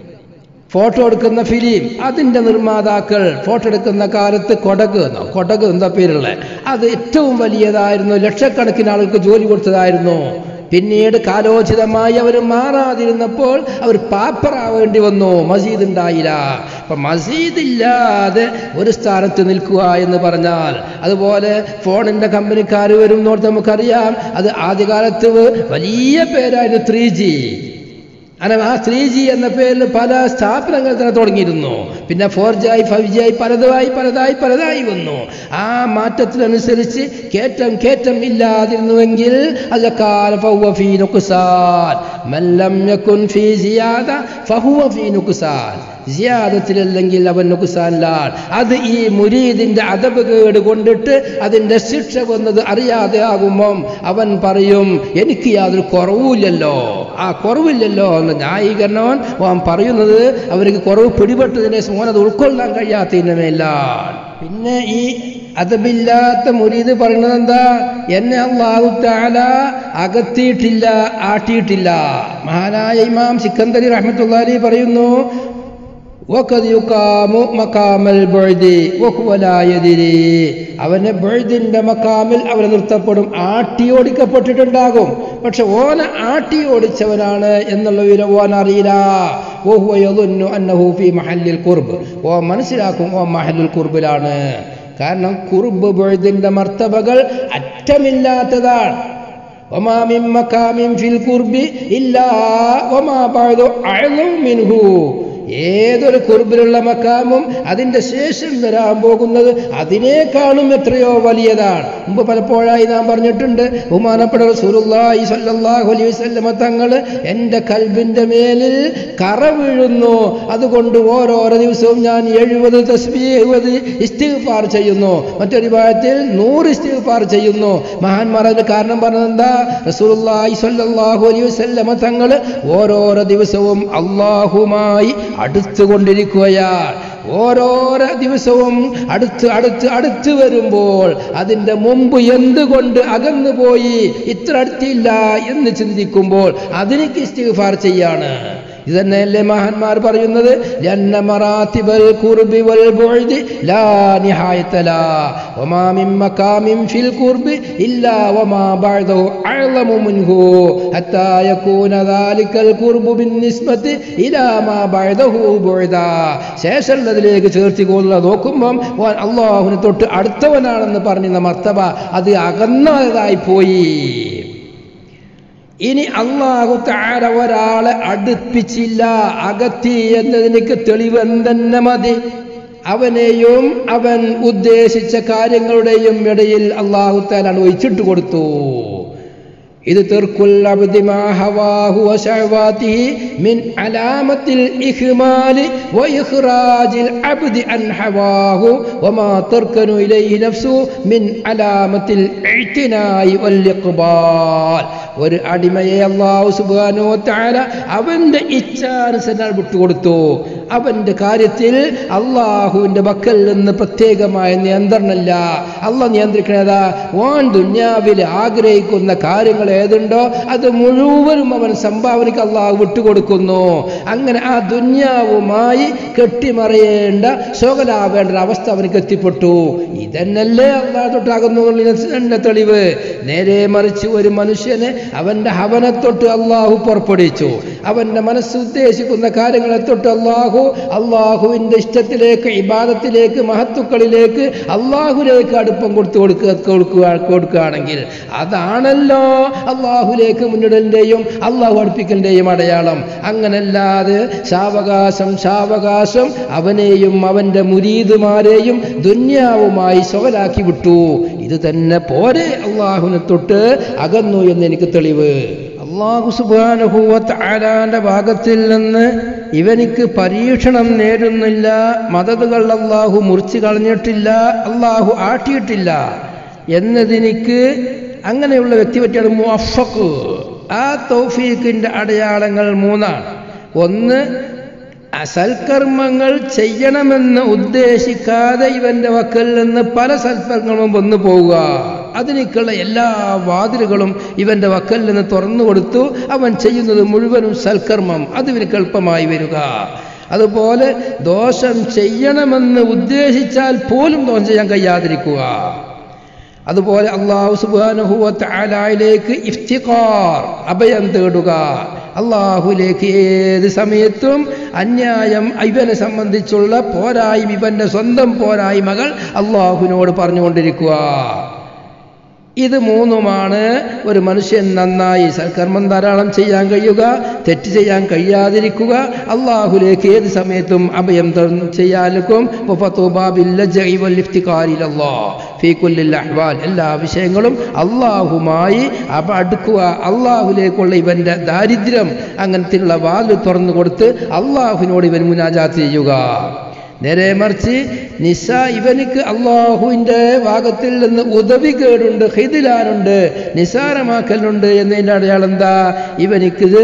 ഫോട്ടോ എടുക്കുന്ന ഫിലിം അതിൻ്റെ നിർമ്മാതാക്കൾ ഫോട്ടോ എടുക്കുന്ന കാലത്ത് കൊടക് എന്നോ കൊടക് എന്താ പേരുള്ള അത് ഏറ്റവും വലിയതായിരുന്നു ലക്ഷക്കണക്കിന് ആളുകൾക്ക് ജോലി കൊടുത്തതായിരുന്നു പിന്നീട് കാലോചിതമായി അവർ മാറാതിരുന്നപ്പോൾ അവർ പാപ്പറാവേണ്ടി വന്നു മസീദ് ഉണ്ടായില്ല അപ്പൊ മസീദ് ഇല്ലാതെ ഒരു സ്ഥാനത്ത് നിൽക്കുക എന്ന് പറഞ്ഞാൽ അതുപോലെ ഫോണിന്റെ കമ്പനിക്കാർ വരും നോട്ട് നമുക്കറിയാം അത് ആദ്യകാലത്ത് വലിയ പേരായിരുന്നു ത്രീ ജി അങ്ങനെ ആ ത്രീ ജി എന്ന പേരിൽ പല സ്ഥാപനങ്ങൾ തന്നെ തുടങ്ങിയിരുന്നു പിന്നെ ഫോർ ജി ആയി ഫൈവ് ജി ആയി പലതായി പലതായി പലതായി വന്നു ആ മാറ്റത്തിനനുസരിച്ച് കേറ്റം കേറ്റം ഇല്ലാതിരുന്നുവെങ്കിൽ ജിയാദത്തിലല്ലെങ്കിൽ അവൻ നുക്സാനിലാൽ അത് ഈ മുരീദിന്റെ അതബ് കേട് കൊണ്ടിട്ട് അതിന്റെ ശിക്ഷ വന്നത് അറിയാതെ ആകുമ്പം അവൻ പറയും എനിക്ക് യാതൊരു കുറവുമില്ലല്ലോ ആ കുറവില്ലല്ലോ എന്ന ന്യായീകരണവൻ അവൻ പറയുന്നത് അവർക്ക് കുറവ് പിടിപെട്ടതിനെ മോൻ അത് ഉൾക്കൊള്ളാൻ കഴിയാത്തതിൻ്റെ മേലാണ് പിന്നെ ഈ അതബില്ലാത്ത മുരീദ് പറയുന്നത് എന്താ എന്നെ അള്ളാഹു താല അകത്തിയിട്ടില്ല ആട്ടിയിട്ടില്ല മഹാനായ ഇമാം സിക്കന്ദരി റഹ്മത്തുള്ളി പറയുന്നു അവനെ ബഴുതിന്റെ മക്കാമിൽ അവനെ നിർത്തപ്പെടും ആട്ടി ഓടിക്കപ്പെട്ടിട്ടുണ്ടാകും പക്ഷെ ഓന ആട്ടി ഓടിച്ചവനാണ് എന്നുള്ള വിവരം ഓൻ അറിയില്ല മഹല്ലിൽ കുർബ് ഓ മനസ്സിലാക്കും ഓ മഹല്ലുൽ കുർബിലാണ് കാരണം കുർബ് ബഴുതിന്റെ മർത്തബകൾ അറ്റമില്ലാത്തതാണ് وما من مقام في القرب إلا وما بعد أعظم منه ഏതൊരു കുറുബിലുള്ള മക്കാമും അതിൻ്റെ ശേഷം വരാൻ പോകുന്നത് അതിനേക്കാളും എത്രയോ വലിയതാണ് മുമ്പ് പലപ്പോഴായി നാം പറഞ്ഞിട്ടുണ്ട് ബഹുമാനപ്പെട്ട റസൂലുള്ളാഹി സ്വല്ലല്ലാഹു അലൈഹി വസല്ലമ തങ്ങൾ എൻ്റെ കൽബിൻ്റെ മേലിൽ കറ വീഴുന്നു അതുകൊണ്ട് ഓരോരോ ദിവസവും ഞാൻ എഴുപത് തസ്ബീ എഴുപത് ഇസ്തിഗ്ഫാർ ചെയ്യുന്നു മറ്റൊരു ഭാഗത്തിൽ നൂറ് ഇസ്തിഗ്ഫാർ ചെയ്യുന്നു മഹാന്മാർ അതിന് കാരണം പറഞ്ഞത് എന്താ റസൂലുള്ളാഹി സ്വല്ലല്ലാഹു അലൈഹി വസല്ലമ തങ്ങൾ ഓരോരോ ദിവസവും അള്ളാഹുമായി അടുത്തുകൊണ്ടിരിക്കുകയാണ് ഓരോരോ ദിവസവും അടുത്ത് അടുത്ത് അടുത്ത് വരുമ്പോൾ അതിൻ്റെ മുമ്പ് എന്തുകൊണ്ട് അകന്നു പോയി ഇത്ര അടുത്തില്ല എന്ന് ചിന്തിക്കുമ്പോൾ അതിലേക്ക് ഇസ്തിഗ്ഫാർ ചെയ്യാണ് ഇത് തന്നെയല്ലേ മഹാന്മാർ പറയുന്നത് ലന്ന മറാത്തിബൽ ഖുർബി വൽ ബുഅദി ലാ നിഹായത ലാ വമാ മിൻ മഖാമിൻ ഫിൽ ഖുർബി ഇല്ലാ വമാ ബഅദഹു അഅലമു മിൻഹു ഹത്താ യകൂന ദാലിക്കൽ ഖുർബു ബിന്നിസ്ബതി ഇലാ മാ ബഅദഹു ബുഅദാ ശേഷമുള്ളതിലേക്ക് ചേർത്തിക്കൊള്ളുക നോക്കുമ്പം ഓൻ അള്ളാഹുവിനെ തൊട്ട് അടുത്തവനാണെന്ന് പറഞ്ഞിരുന്ന മർത്തബ അത് അകന്നതായി പോയി ഇനി അള്ളാഹു താര ഒരാളെ അടുപ്പിച്ചില്ല അകത്തി എന്നതിനേക്ക് തെളിവ് എന്തെന്നെ മതി അവനെയും അവൻ ഉദ്ദേശിച്ച കാര്യങ്ങളുടെയും ഇടയിൽ അള്ളാഹു താലാണ് ഒഴിച്ചിട്ട് കൊടുത്തു ഇത് തെർക്കുൽ അബ്ദി മാ ഹവാഹു വശഅവാതിഹി മിൻ അലാമത്തിൽ ഇഖ്മാലി വഇഖ്റാജിൽ അബ്ദി അൻ ഹവാഹു വമാ തർക്കനു ഇലൈഹി നഫ്സു മിൻ അലാമത്തിൽ ഇഅ്തിനായി വൽ ഇഖ്ബാൽ ഒരു അടിമയെ അള്ളാഹു സുബ്ഹാനഹു വതആല അവന്റെ ഇച്ഛാനുസരണം വിട്ടുകൊടുത്തു അവന്റെ കാര്യത്തിൽ അള്ളാഹുവിന്റെ പക്കൽ നിന്ന് പ്രത്യേകമായ നിയന്ത്രണമില്ല അള്ളാഹ് നിയന്ത്രിക്കണതാ ഓൻ ദുന്യാവിൽ ആഗ്രഹിക്കുന്ന കാര്യങ്ങൾ ഏതുണ്ടോ അത് മുഴുവനും അവൻ സംഭാവനയ്ക്ക് അള്ളാഹു വിട്ടുകൊടുക്കുന്നു അങ്ങനെ ആ ദുന്യാവുമായി കെട്ടിമറിയേണ്ട ശോകലാവേണ്ട ഒരു അവസ്ഥ അവനക്ക് എത്തിപ്പെട്ടു ഇതന്നല്ലേ അള്ളാഹ് തൊട്ടാകുന്ന തെളിവ് നേരെ മറിച്ച് ഒരു മനുഷ്യന് അവന്റെ ഹവനെ തൊട്ട് അള്ളാഹു പുറപ്പെടുവിച്ചു അവന്റെ മനസ്സ് ഉദ്ദേശിക്കുന്ന കാര്യങ്ങളെ തൊട്ട് അള്ളാഹു അള്ളാഹുവിന്റെ ഇഷ്ടത്തിലേക്ക് ഇബാദത്തിലേക്ക് മഹത്തുക്കളിലേക്ക് അള്ളാഹുലേക്ക് അടുപ്പം കൊടുത്തു കൊടുക്കുക കൊടുക്കുക കൊടുക്കുകയാണെങ്കിൽ അതാണല്ലോ അള്ളാഹുലേക്ക് മുന്നിടലിൻ്റെയും അള്ളാഹു അടുപ്പിക്കലിൻ്റെയും അടയാളം അങ്ങനല്ലാതെ സാവകാശം സാവകാശം അവനെയും അവന്റെ മുരീദുമാരെയും ദുന്യാവുമായി സ്വകലാക്കി വിട്ടു ഇത് തന്നെ പോരെ അള്ളാഹുവിനെ തൊട്ട് അകന്നു എന്ന് എനിക്ക് തെളിവ് അള്ളാഹു സുബാനുഭൂവത്താലാന്റെ ഭാഗത്തിൽ നിന്ന് ഇവനിക്ക് പരീക്ഷണം നേടുന്നില്ല മതതുകൾ അള്ളാഹു മുറിച്ചു കളഞ്ഞിട്ടില്ല അള്ളാഹു ആട്ടിയിട്ടില്ല എന്നതിനിക്ക് അങ്ങനെയുള്ള വ്യക്തി പറ്റിയാണ് മുഅഫക്ക് ആ തൗഫീഖിന്റെ അടയാളങ്ങൾ മൂന്നാണ് ഒന്ന് സൽക്കർമ്മങ്ങൾ ചെയ്യണമെന്ന് ഉദ്ദേശിക്കാതെ ഇവന്റെ വക്കൽ നിന്ന് പല സൽക്കർമ്മങ്ങളും വന്നു പോവുക അതിനേക്കുള്ള എല്ലാ വാതിലുകളും ഇവന്റെ വക്കൽ നിന്ന് തുറന്നു കൊടുത്തു അവൻ ചെയ്യുന്നത് മുഴുവനും സൽക്കർമ്മം അത് ഇവനക്ക് എളുപ്പമായി വരിക അതുപോലെ ദോഷം ചെയ്യണമെന്ന് ഉദ്ദേശിച്ചാൽ പോലും ദോഷം ചെയ്യാൻ കഴിയാതിരിക്കുക അതുപോലെ അള്ളാഹു സുബാനുഹുവത്ത് ആലായിലേക്ക് ഇഫ്തിഖാർ അഭയം തേടുക അള്ളാഹുലേക്ക് ഏത് സമയത്തും അന്യായം ഇവനെ സംബന്ധിച്ചുള്ള പോരായ്മ ഇവന്റെ സ്വന്തം പോരായ്മകൾ അള്ളാഹുവിനോട് പറഞ്ഞുകൊണ്ടിരിക്കുക ഇത് മൂന്നുമാണ് ഒരു മനുഷ്യൻ നന്നായി സൽക്കർമ്മം ധാരാളം ചെയ്യാൻ കഴിയുക തെറ്റ് ചെയ്യാൻ കഴിയാതിരിക്കുക അള്ളാഹുലേക്ക് ഏത് സമയത്തും അഭയം ചെയ്യാനും എല്ലാ വിഷയങ്ങളും അള്ളാഹുമായി അപ അടുക്കുക അള്ളാഹുലേക്കുള്ള ഇവന്റെ ദാരിദ്ര്യം അങ്ങനത്തെയുള്ള വാല് തുറന്നു കൊടുത്ത് അള്ളാഹുവിനോട് ഇവൻ മുനാജാത്ത് ചെയ്യുക നേരെ മറിച്ച് നിസ ഇവനിക്ക് അള്ളാഹുവിൻ്റെ ഭാഗത്തിൽ നിന്ന് ഉദവി കേടുണ്ട് ഹിദിലാനുണ്ട് നിസാരമാക്കലുണ്ട് എന്നതിൻ്റെ അടയാളം എന്താ ഇവനിക്കിത്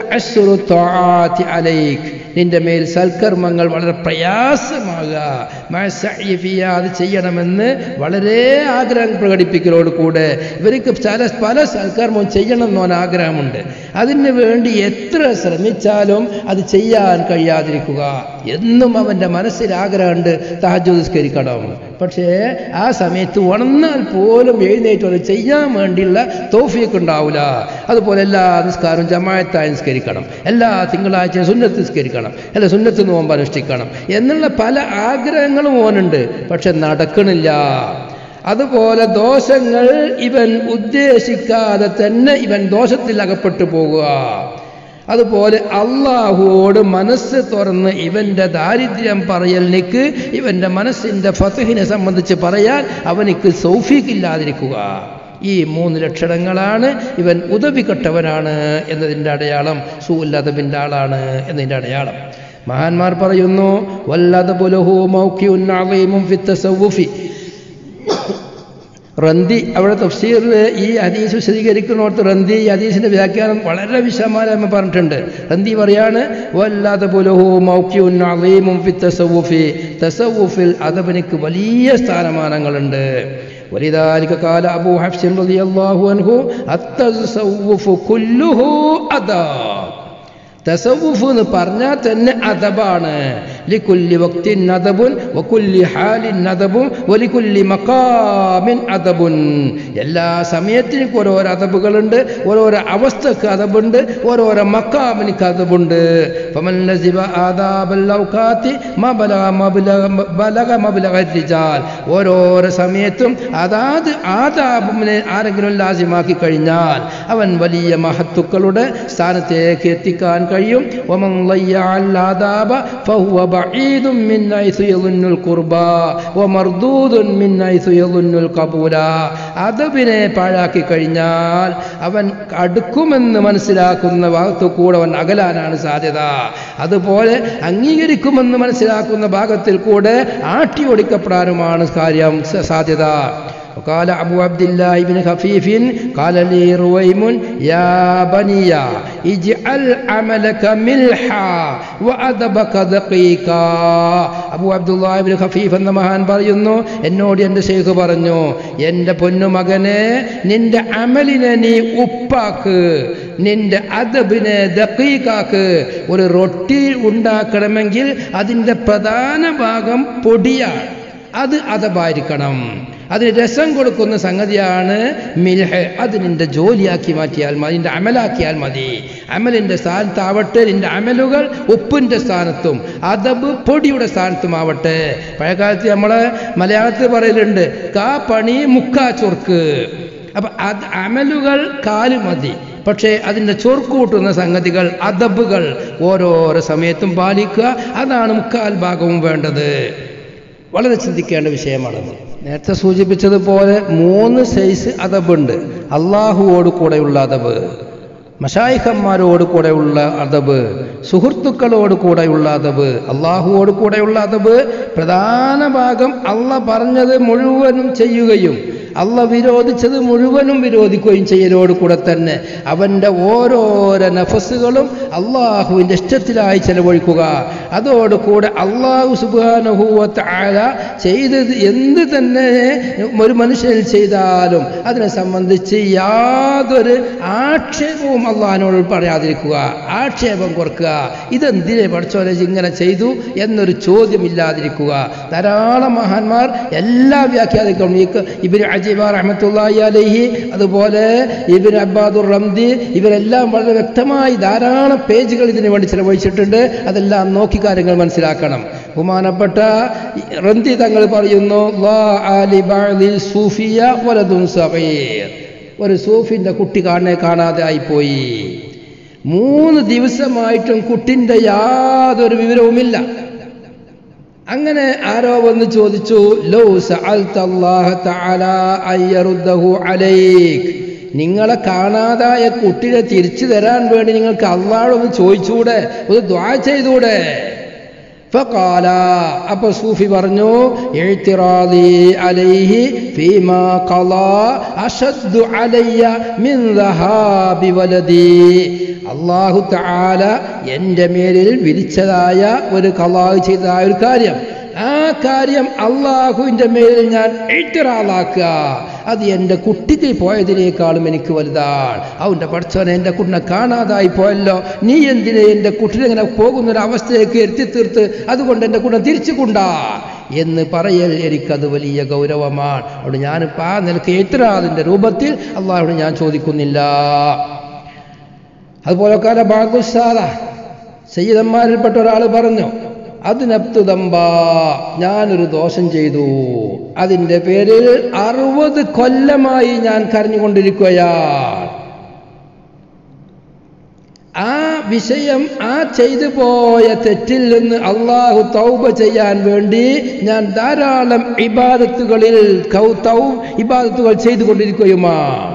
അലൈക്ക് നിന്റെ മേൽ സൽക്കർമ്മങ്ങൾ വളരെ പ്രയാസമാകുക അത് ചെയ്യണമെന്ന് വളരെ ആഗ്രഹം പ്രകടിപ്പിക്കലോട് കൂടെ ഇവർക്ക് ചില പല സൽക്കർമ്മവും ചെയ്യണം എന്നോൻ ആഗ്രഹമുണ്ട് അതിന് വേണ്ടി എത്ര ശ്രമിച്ചാലും അത് ചെയ്യാൻ കഴിയാതിരിക്കുക എന്നും അവൻ്റെ മനസ്സിൽ ആഗ്രഹമുണ്ട് തഹജ് നിസ്കരിക്കണം പക്ഷേ ആ സമയത്ത് ഉണർന്നാൽ പോലും എഴുന്നേറ്റ് അത് ചെയ്യാൻ വേണ്ടിയുള്ള തോഫിയൊക്കെ ഉണ്ടാവില്ല അതുപോലെ എല്ലാ നിസ്കാരവും ജമായത്തായി നിസ്കരിക്കണം എല്ലാ തിങ്കളാഴ്ചയും സുന്നത്ത് നിസ്കരിക്കണം അല്ല സുന്നത്ത് നോമ്പ് അനുഷ്ഠിക്കണം എന്നുള്ള പല ആഗ്രഹങ്ങളും ഓനുണ്ട് പക്ഷെ നടക്കണില്ല അതുപോലെ ദോഷങ്ങൾ ഇവൻ ഉദ്ദേശിക്കാതെ തന്നെ ഇവൻ ദോഷത്തിൽ അകപ്പെട്ടു പോകുക അതുപോലെ അള്ളാഹുവോട് മനസ്സ് തുറന്ന് ഇവന്റെ ദാരിദ്ര്യം പറയലിനിക്ക് ഇവന്റെ മനസ്സിന്റെ ഫതഹിനെ സംബന്ധിച്ച് പറയാൻ അവനിക്ക് സൗഫീക്കില്ലാതിരിക്കുക ഈ മൂന്ന് ലക്ഷണങ്ങളാണ് ഇവൻ ഉദവിക്കട്ടവനാണ് എന്നതിൻ്റെ അടയാളം സൂല്ലതബിൻ്റെ ആളാണ് എന്നതിൻ്റെ അടയാളം മഹാന്മാർ പറയുന്നു വല്ലത പുലഹു മൗക്കിയുൻ ഫിത്തസൗഫി റന്തി അവിടെ തഫ്സീറിൽ ഈ ഹദീസ് വിശദീകരിക്കുന്നിടത്ത് റന്തി ഈ ഹദീസിന്റെ വ്യാഖ്യാനം വളരെ വിശദമായി പറഞ്ഞിട്ടുണ്ട് റന്തി പറയാണ് വല്ലാത്ത പുലഹു മൗക്യുൻ അളീമും ഫി തസവുഫി തസവുഫിൽ അതവനിക്ക് വലിയ സ്ഥാനമാനങ്ങളുണ്ട് ولذلك قال أبو حفص رضي الله عنه التصوف كله أداب തസവുഫ് എന്ന് പറഞ്ഞാൽ തന്നെ അദബാണ് ലിക്കുല്ലി വക്തിൻ അദബുൻ വക്കുല്ലി ഹാലിൻ അദബും വലിക്കുല്ലി മക്കാമിൻ അദബുൻ എല്ലാ സമയത്തിനും ഓരോരോ അദബുകളുണ്ട് ഓരോരോ അവസ്ഥക്ക് അദബുണ്ട് ഓരോരോ മക്കാമിനിക്ക് അദബുണ്ട് ഫമൻ ലസിബ ആദാബൽ ഔഖാത്തി മബലഗ മബ്ലഗ ബലഗ മബ്ലഗ റിജാൽ ഓരോരോ സമയത്തും അതാത് ആദാബിനെ ആരെങ്കിലും ലാസിമാക്കി കഴിഞ്ഞാൽ അവൻ വലിയ മഹത്തുക്കളുടെ സ്ഥാനത്തേക്ക് എത്തിക്കാൻ കഴിയും ومن ضيع العذاب فهو بعيد من حيث يظن القربى ومردود من حيث يظن القبول അദബിനെ പാഴാക്കി കഴിഞ്ഞാൽ അവൻ അടുക്കുമെന്ന് മനസ്സിലാക്കുന്ന ഭാഗത്തു കൂടെ അവൻ അകലാനാണ് സാധ്യത അതുപോലെ അംഗീകരിക്കുമെന്ന് മനസ്സിലാക്കുന്ന ഭാഗത്തിൽ കൂടെ ആട്ടി ഓടിക്കപ്പെടാനുമാണ് കാര്യം സാധ്യത وقال أبو عبد الله بن خفيف قال لي رويم يا بني اجعل عملك ملحا وأدبك دقيقا അബു അബ്ദുല്ലാഹിബിൻ ഖഫീഫ് എന്ന മഹാൻ പറയുന്നു എന്നോട് എൻ്റെ ഷെയ്ഖ് പറഞ്ഞു എൻ്റെ പൊന്നുമകനെ നിന്റെ അമലിനെ നീ ഉപ്പാക്ക് നിന്റെ അദബിനെ ദക്കീക്കാക്ക് ഒരു റൊട്ടി ഉണ്ടാക്കണമെങ്കിൽ അതിൻ്റെ പ്രധാന ഭാഗം പൊടിയാണ് അത് അതബായിരിക്കണം അതിന് രസം കൊടുക്കുന്ന സംഗതിയാണ് മിൽഹ് അത് നിന്റെ ജോലിയാക്കി മാറ്റിയാൽ മതി നിന്റെ അമലാക്കിയാൽ മതി അമലിൻ്റെ സ്ഥാനത്താവട്ടെ നിന്റെ അമലുകൾ ഉപ്പിൻ്റെ സ്ഥാനത്തും അതബ് പൊടിയുടെ സ്ഥാനത്തും ആവട്ടെ പഴയകാലത്ത് നമ്മൾ മലയാളത്തിൽ പറയലുണ്ട് കാ പണി മുക്കാ ചൊർക്ക് അപ്പം അത് അമലുകൾ കാല് മതി പക്ഷേ അതിൻ്റെ ചൊർക്കൂട്ടുന്ന സംഗതികൾ അതബുകൾ ഓരോരോ സമയത്തും പാലിക്കുക അതാണ് മുക്കാൽ ഭാഗവും വേണ്ടത് വളരെ ചിന്തിക്കേണ്ട വിഷയമാണത് നേരത്തെ സൂചിപ്പിച്ചതുപോലെ മൂന്ന് സൈസ് അതബുണ്ട് അള്ളാഹുവോട് കൂടെയുള്ള അതബ് മഷായിഖന്മാരോട് കൂടെയുള്ള അതബ് സുഹൃത്തുക്കളോട് കൂടെയുള്ള അതബ് അള്ളാഹുവോട് കൂടെയുള്ള അതബ് പ്രധാന ഭാഗം അള്ള പറഞ്ഞത് മുഴുവനും ചെയ്യുകയും അള്ള വിരോധിച്ചത് മുഴുവനും വിരോധിക്കുകയും ചെയ്യലോട് കൂടെ തന്നെ അവൻ്റെ ഓരോരോ നഫസുകളും അള്ളാഹുവിൻ്റെ ഇഷ്ടത്തിലായി ചെലവഴിക്കുക അതോടുകൂടെ അള്ളാഹു സുബാനുഭൂവത്ത് ആല ചെയ്തത് എന്ത് തന്നെ ഒരു മനുഷ്യനിൽ ചെയ്താലും അതിനെ സംബന്ധിച്ച് യാതൊരു ആക്ഷേപവും അള്ളാഹിനോട് പറയാതിരിക്കുക ആക്ഷേപം കുറക്കുക ഇതെന്തിനെ പഠിച്ചോനെ ഇങ്ങനെ ചെയ്തു എന്നൊരു ചോദ്യമില്ലാതിരിക്കുക ധാരാളം മഹാന്മാർ എല്ലാ വ്യാഖ്യാനിക്കും ഇബിൻ അജീബ റഹ്മത്തുള്ളാഹി അലൈഹി അതുപോലെ ഇബിൻ അബ്ബാദുർ റംദി ഇവരെല്ലാം വളരെ വ്യക്തമായി ധാരാളം പേജുകൾ ഇതിനു വേണ്ടി ചിലവഴിച്ചിട്ടുണ്ട് അതെല്ലാം നോക്കി കാര്യങ്ങൾ മനസ്സിലാക്കണം ബഹുമാനപ്പെട്ട റന്തി തങ്ങൾ പറയുന്നു "ലാ ആലി ബഅദി സൂഫിയ വലദുൻ സഗീർ." ഒരു സൂഫിന്റെ കുട്ടി കാണെ കാണാതെ ആയിപ്പോയി മൂന്ന് ദിവസമായിട്ടും കുട്ടിന്റെ യാതൊരു വിവരവുമില്ല അങ്ങനെ ആരോ വന്ന് ചോദിച്ചു ലൗ സഅൽത അല്ലാഹ തആല അയ്യറുദ്ദഹു അലൈക് നിങ്ങളെ കാണാതായ കുട്ടിനെ തിരിച്ചു തരാൻ വേണ്ടി നിങ്ങൾക്ക് അള്ളാഹൊന്ന് ചോദിച്ചൂടെ ഒന്ന് ദ്വാ ചെയ്തൂടെ ഫഖാല അപ്പൊ സൂഫി പറഞ്ഞു എഴുത്തിറാദി അലൈഹി ഫീമാ ഖളാ അഷദ്ദു അലയ്യ മിൻ ദഹാബി വലദി അല്ലാഹു തആല എൻ്റെ മേലിൽ വിരിച്ചതായ ഒരു ഖളാ ചെയ്തതായ ഒരു കാര്യം ആ കാര്യം അള്ളാഹുവിൻ്റെ മേലിൽ ഞാൻ എഴുത്തിറാലാക്കുക അത് എൻ്റെ കുട്ടിക്ക് പോയതിനേക്കാളും എനിക്ക് വലുതാണ് അവൻ്റെ പഠിച്ചവനെ എൻ്റെ കുട്ടിനെ കാണാതായി പോയല്ലോ നീ എന്തിനെ എൻ്റെ കുട്ടിനെ ഇങ്ങനെ പോകുന്നൊരവസ്ഥയിലേക്ക് എത്തി തീർത്ത് അതുകൊണ്ട് എൻ്റെ കുട്ടിനെ തിരിച്ചു കൊണ്ടാ എന്ന് പറയൽ എനിക്കത് വലിയ ഗൗരവമാണ് അവിടെ ഞാനിപ്പോൾ ആ നിലക്ക് എത്തിറാതിൻ്റെ രൂപത്തിൽ അള്ളാഹുവിനെ ഞാൻ ചോദിക്കുന്നില്ല അതുപോലെ കാല ബാഗുസാദ സയ്യിദന്മാരിൽപ്പെട്ട ഒരാൾ പറഞ്ഞു അതിനപ്തുതമ്പ ഞാനൊരു ദോഷം ചെയ്തു അതിൻ്റെ പേരിൽ അറുപത് കൊല്ലമായി ഞാൻ കരഞ്ഞുകൊണ്ടിരിക്കുകയാണ് ആ വിഷയം ആ ചെയ്തു പോയ തെറ്റിൽ നിന്ന് അള്ളാഹു തൗബ ചെയ്യാൻ വേണ്ടി ഞാൻ ധാരാളം ഇബാദത്തുകളിൽ കൗ- തൗ- ഇബാദത്തുകൾ ചെയ്തുകൊണ്ടിരിക്കുകയുമാണ്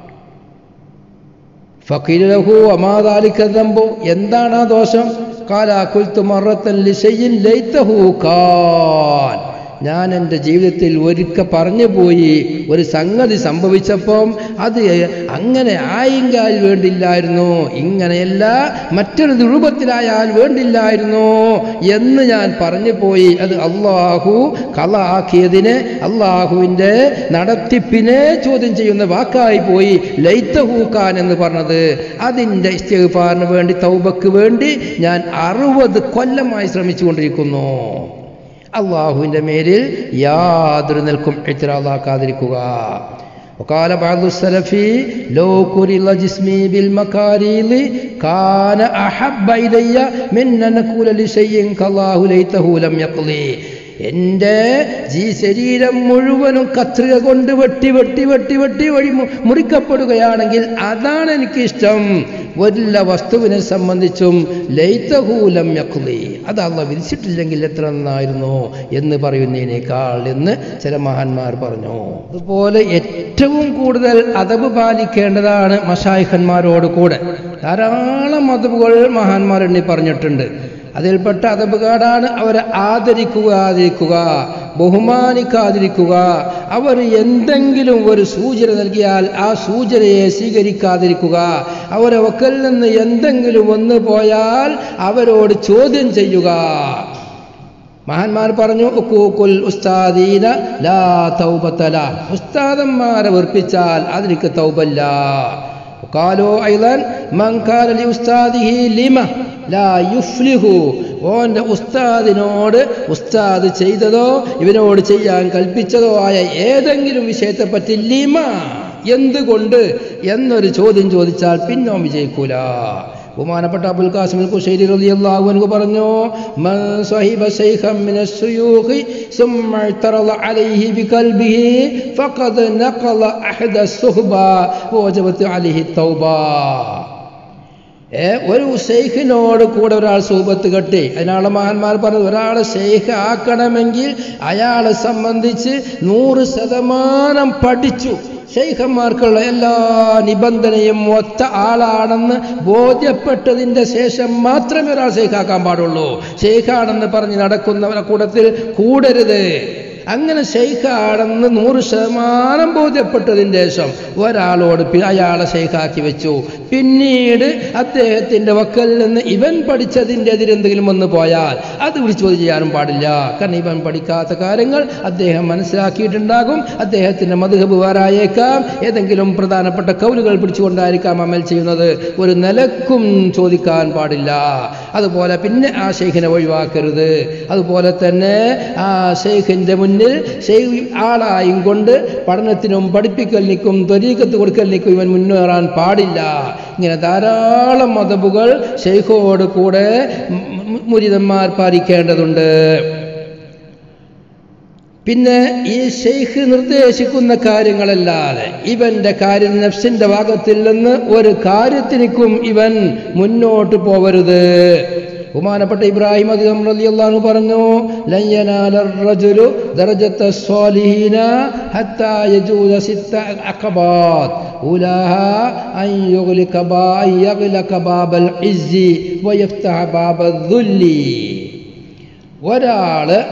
ഫക്കീലഹു അമാതാലിക്കതമ്പോ എന്താണ് ആ ദോഷം കാല കുൽത്തു മറത്തൻ ലിശയിൻ ലൈത്തഹു കാൻ ഞാൻ എൻ്റെ ജീവിതത്തിൽ ഒരിക്കൽ പറഞ്ഞു പോയി ഒരു സംഗതി സംഭവിച്ചപ്പം അത് അങ്ങനെ ആയെങ്കിൽ വേണ്ടില്ലായിരുന്നു ഇങ്ങനെയല്ല മറ്റൊരു രൂപത്തിലായാൽ വേണ്ടില്ലായിരുന്നു എന്ന് ഞാൻ പറഞ്ഞു പോയി അത് അള്ളാഹു കള ആക്കിയതിനെ അള്ളാഹുവിൻ്റെ നടത്തിപ്പിനെ ചോദ്യം ചെയ്യുന്ന വാക്കായി പോയി ലൈത്തഹൂക്കാൻ എന്ന് പറഞ്ഞത് അതിൻ്റെ ഇസ്തിഗ്ഫാറിന് വേണ്ടി തൗബക്ക് വേണ്ടി ഞാൻ അറുപത് കൊല്ലമായി ശ്രമിച്ചുകൊണ്ടിരിക്കുന്നു അള്ളാഹുവിൻ്റെ മേലിൽ യാതൊരു നിൽക്കും എത്തിരാതാക്കാതിരിക്കുക وقال بعض السلف لو كرل جسمي بالمكاريل كان أحب إلي من أن نقول لشيء كالله ليته لم يقضي എൻ്റെ ജീ ശരീരം മുഴുവനും കത്രിക കൊണ്ട് വെട്ടി വെട്ടി വെട്ടി വെട്ടി വഴി മു- മുറിക്കപ്പെടുകയാണെങ്കിൽ അതാണ് എനിക്കിഷ്ടം വല്ല വസ്തുവിനെ സംബന്ധിച്ചും ലൈത്തഹൂലം യഖ്ലി അത് അള്ള വിധിച്ചിട്ടില്ലെങ്കിൽ എത്ര നന്നായിരുന്നു എന്ന് പറയുന്നതിനേക്കാൾ എന്ന് ചില മഹാന്മാർ പറഞ്ഞു അതുപോലെ ഏറ്റവും കൂടുതൽ അതവ് പാലിക്കേണ്ടതാണ് മഷായിഖന്മാരോട് കൂടെ ധാരാളം അതവുകൾ മഹാന്മാർ എണ്ണി പറഞ്ഞിട്ടുണ്ട് അതിൽപ്പെട്ട അതബുകാടാണ് അവരെ ആദരിക്കുക ബഹുമാനിക്കാതിരിക്കുക അവർ എന്തെങ്കിലും ഒരു സൂചന നൽകിയാൽ ആ സൂചനയെ സ്വീകരിക്കാതിരിക്കുക അവരെ ഒക്കൽ നിന്ന് എന്തെങ്കിലും വന്നു പോയാൽ അവരോട് ചോദ്യം ചെയ്യുക മഹാന്മാർ പറഞ്ഞു ഉക്കൂക്കുൽ ഉസ്താദീന ലാ തൗബത്തല ഉസ്താദന്മാരെ വെറുപ്പിച്ചാൽ അതിലേക്ക് തൗബല്ല قالوا أيضا من قال لأستاذه لما لا يفلح ഓന്റെ ഉസ്താദിനോട് ഉസ്താദ് ചെയ്തതോ ഇവനോട് ചെയ്യാൻ കൽപ്പിച്ചതോ ആയ ഏതെങ്കിലും വിഷയത്തെപ്പറ്റി ലിമ എന്തുകൊണ്ട് എന്നൊരു ചോദ്യം ചോദിച്ചാൽ പിന്നോം വിജയിക്കൂല ബഹുമാനപ്പെട്ട അബുൽ ഖാസിം കുശൈരി റളിയല്ലാഹു അൻഹു പറഞ്ഞു മൻ സഹിബ ശൈഖൻ മിന ശുയൂഖി ثم اعترض عليه بقلبه فقد نقل احد الصحبه ووجبت عليه التوبه ഏ ഒരു ഷെയ്ഖിനോട് കൂടെ ഒരാൾ സൂപത്ത് കെട്ടി അതിനാണ് മഹാന്മാർ പറഞ്ഞത് ഒരാളെ ഷെയ്ഖ് ആക്കണമെങ്കിൽ അയാളെ സംബന്ധിച്ച് നൂറ് ശതമാനം പഠിച്ചു ഷെയ്ഖന്മാർക്കുള്ള എല്ലാ നിബന്ധനയും ഒത്ത ആളാണെന്ന് ബോധ്യപ്പെട്ടതിൻ്റെ ശേഷം മാത്രമേ ഒരാൾ ഷെയ്ഖാക്കാൻ പാടുള്ളൂ ഷെയ്ഖാണെന്ന് പറഞ്ഞ് നടക്കുന്നവരുടെ കൂട്ടത്തിൽ കൂടരുത് അങ്ങനെ ഷെയ്ഖാണെന്ന് നൂറ് ശതമാനം ബോധ്യപ്പെട്ടതിന് ശേഷം ഒരാളോട് പി- അയാളെ ഷെയ്ഖാക്കി വെച്ചു പിന്നീട് അദ്ദേഹത്തിന്റെ വക്കൽ നിന്ന് ഇവൻ പഠിച്ചതിൻ്റെ എതിരെന്തെങ്കിലും വന്നു പോയാൽ അത് വിളിച്ചു ചോദ്യം ചെയ്യാനും പാടില്ല കാരണം ഇവൻ പഠിക്കാത്ത കാര്യങ്ങൾ അദ്ദേഹം മനസ്സിലാക്കിയിട്ടുണ്ടാകും അദ്ദേഹത്തിന്റെ മധുഹബ് വേറായേക്കാം ഏതെങ്കിലും പ്രധാനപ്പെട്ട കൗലുകൾ പിടിച്ചുകൊണ്ടായിരിക്കാം അമൽ ചെയ്യുന്നത് ഒരു നിലക്കും ചോദിക്കാൻ പാടില്ല അതുപോലെ പിന്നെ ആ ഷെയ്ഖിനെ ഒഴിവാക്കരുത് അതുപോലെ തന്നെ ആ ഷെയ്ഖിന്റെ മുന്നിൽ ഷെയ്ഖ് ആളായും കൊണ്ട് പഠനത്തിനും പഠിപ്പിക്കലിനും ത്വരീക്കത്ത് കൊടുക്കലിനും ഇവൻ മുന്നേറാൻ പാടില്ല ഇങ്ങനെ ധാരാളം മതബുകൾ ഷെയ്ഖോട് കൂടെ മു- മു- മുരിതന്മാർ പാലിക്കേണ്ടതുണ്ട് പിന്നെ ഈ ഷെയ്ഖ് നിർദ്ദേശിക്കുന്ന കാര്യങ്ങളല്ലാതെ ഇവന്റെ കാര്യം നഫ്സിന്റെ ഭാഗത്തിൽ നിന്ന് ഒരു കാര്യത്തിനും ഇവൻ മുന്നോട്ട് പോവരുത് ബഹുമാനപ്പെട്ട ഇബ്രാഹിം അധികം റളിയല്ലാഹു പറഞ്ഞു ലൻ യനാല റജുലു ദറജത്ത സ്വാലിഹീന ഹത്താ യജൂദ സിത്ത അഖബാത് ഉലാഹ അൻ യുഗ്ലിക ബാ അൻ യഗ്ലക ബാബൽ ഇസ്സി വയഫ്തഹ ബാബൽ ദുല്ലി ഒരാള്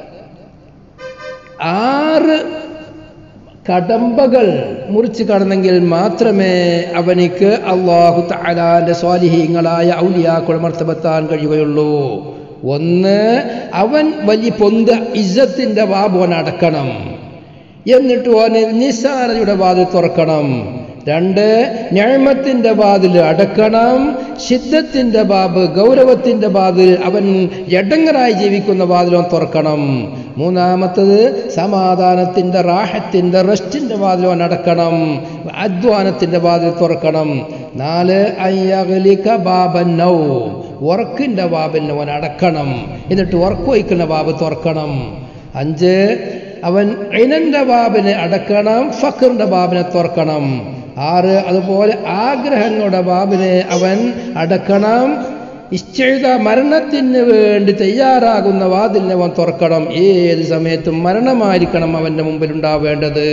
ആറ് കടമ്പകൾ മുറിച്ച് കടന്നെങ്കിൽ മാത്രമേ അവനിക്ക് അള്ളാഹു തആലാന്റെ സ്വാലിഹീങ്ങളായ ഔലിയാക്കളെ മർത്തബെത്താൻ കഴിയുകയുള്ളൂ ഒന്ന് അവൻ വലിയ പൊന്ത ഇജ്ജത്തിന്റെ വാബോൻ അടക്കണം എന്നിട്ട് ഓന് നിസ്സാരയുടെ വാതിൽ തുറക്കണം രണ്ട് ഞാമത്തിന്റെ വാതിൽ അടക്കണം സിദ്ധത്തിന്റെ ബാബ് ഗൗരവത്തിന്റെ വാതിൽ അവൻ എടങ്ങറായി ജീവിക്കുന്ന വാതിലും തുറക്കണം മൂന്നാമത്തത് സമാധാനത്തിന്റെ റാഹത്തിന്റെ റെസ്റ്റിന്റെ വാതിൽ അവൻ അടക്കണം അധ്വാനത്തിന്റെ വാതിൽ തുറക്കണം നാല് അയ്യകലിക ബാബന്നൗ ഉറക്കിന്റെ ബാബിനെ അവൻ അടക്കണം എന്നിട്ട് ഉറക്ക് വയ്ക്കുന്ന ബാബ് തുറക്കണം അഞ്ച് അവൻ ഇനന്റെ ബാബിനെ അടക്കണം ഫക്കറിന്റെ ബാബിനെ തുറക്കണം ആറ് അതുപോലെ ആഗ്രഹങ്ങളുടെ ബാബിനെ അവൻ അടക്കണം ഇശ്ചിത മരണത്തിന് വേണ്ടി തയ്യാറാകുന്ന വാതിലിനെ അവൻ തുറക്കണം ഏത് സമയത്തും മരണമായിരിക്കണം അവന്റെ മുമ്പിൽ ഉണ്ടാവേണ്ടത്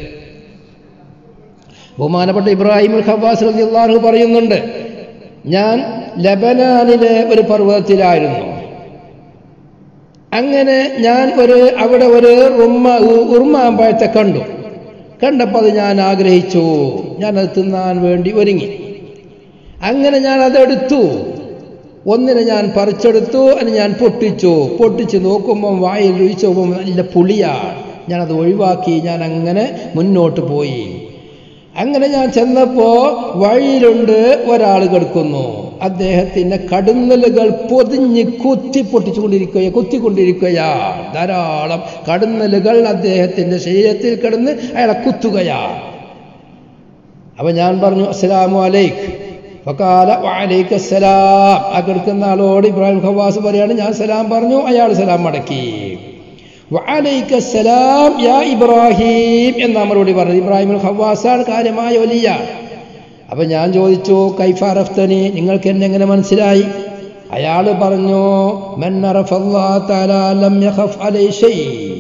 ബഹുമാനപ്പെട്ട ഇബ്രാഹിം ഖവാസ് റളിയല്ലാഹു പറയുന്നുണ്ട് ഞാൻ ലബനാനിലെ ഒരു പർവ്വതത്തിലായിരുന്നു അങ്ങനെ ഞാൻ ഒരു അവിടെ ഒരു ഉമ്മ ഉറുമാമ്പഴത്തെ കണ്ടു കണ്ടപ്പോൾ അത് ഞാൻ ആഗ്രഹിച്ചു ഞാനത് തിന്നാൻ വേണ്ടി ഒരുങ്ങി അങ്ങനെ ഞാൻ അതെടുത്തു ഒന്നിനെ ഞാൻ പറിച്ചെടുത്തു അതിന് ഞാൻ പൊട്ടിച്ചു പൊട്ടിച്ച് നോക്കുമ്പം വായിൽ ഒഴിച്ചു നോക്കുമ്പോൾ നല്ല പുളിയാണ് ഞാനത് ഒഴിവാക്കി ഞാൻ അങ്ങനെ മുന്നോട്ട് പോയി അങ്ങനെ ഞാൻ ചെന്നപ്പോ വഴിയിലുണ്ട് ഒരാൾ കിടക്കുന്നു അദ്ദേഹത്തിന്റെ കടുന്നലുകൾ പൊതിഞ്ഞ് കുത്തി പൊട്ടിച്ചുകൊണ്ടിരിക്കുകയോ കുത്തിക്കൊണ്ടിരിക്കുകയാ ധാരാളം കടുന്നലുകൾ അദ്ദേഹത്തിന്റെ ശരീരത്തിൽ കിടന്ന് അയാളെ കുത്തുകയാ അപ്പൊ ഞാൻ പറഞ്ഞു അസ്സലാമു അലൈക്ക് ഫക്കാല വഅലൈക സലാം ആ കിടക്കുന്ന ആളോട് ഇബ്രാഹിം ഖവാസ് പറയാണ് ഞാൻ സലാം പറഞ്ഞു അയാൾ സലാം മടക്കി വഅലൈക സലാം യാ ഇബ്രാഹിം എന്ന മറുപടി പറഞ്ഞു ഇബ്രാഹിം ഖവാസാണ് കാര്യമായ വലിയ അപ്പൊ ഞാൻ ചോദിച്ചു കൈഫാറഫ്തനി നിങ്ങൾക്ക് എന്നെ എങ്ങനെ മനസ്സിലായി അയാൾ പറഞ്ഞു മൻ അറഫല്ലാഹു തആല ലം യഖഫ് അലൈ ഷൈ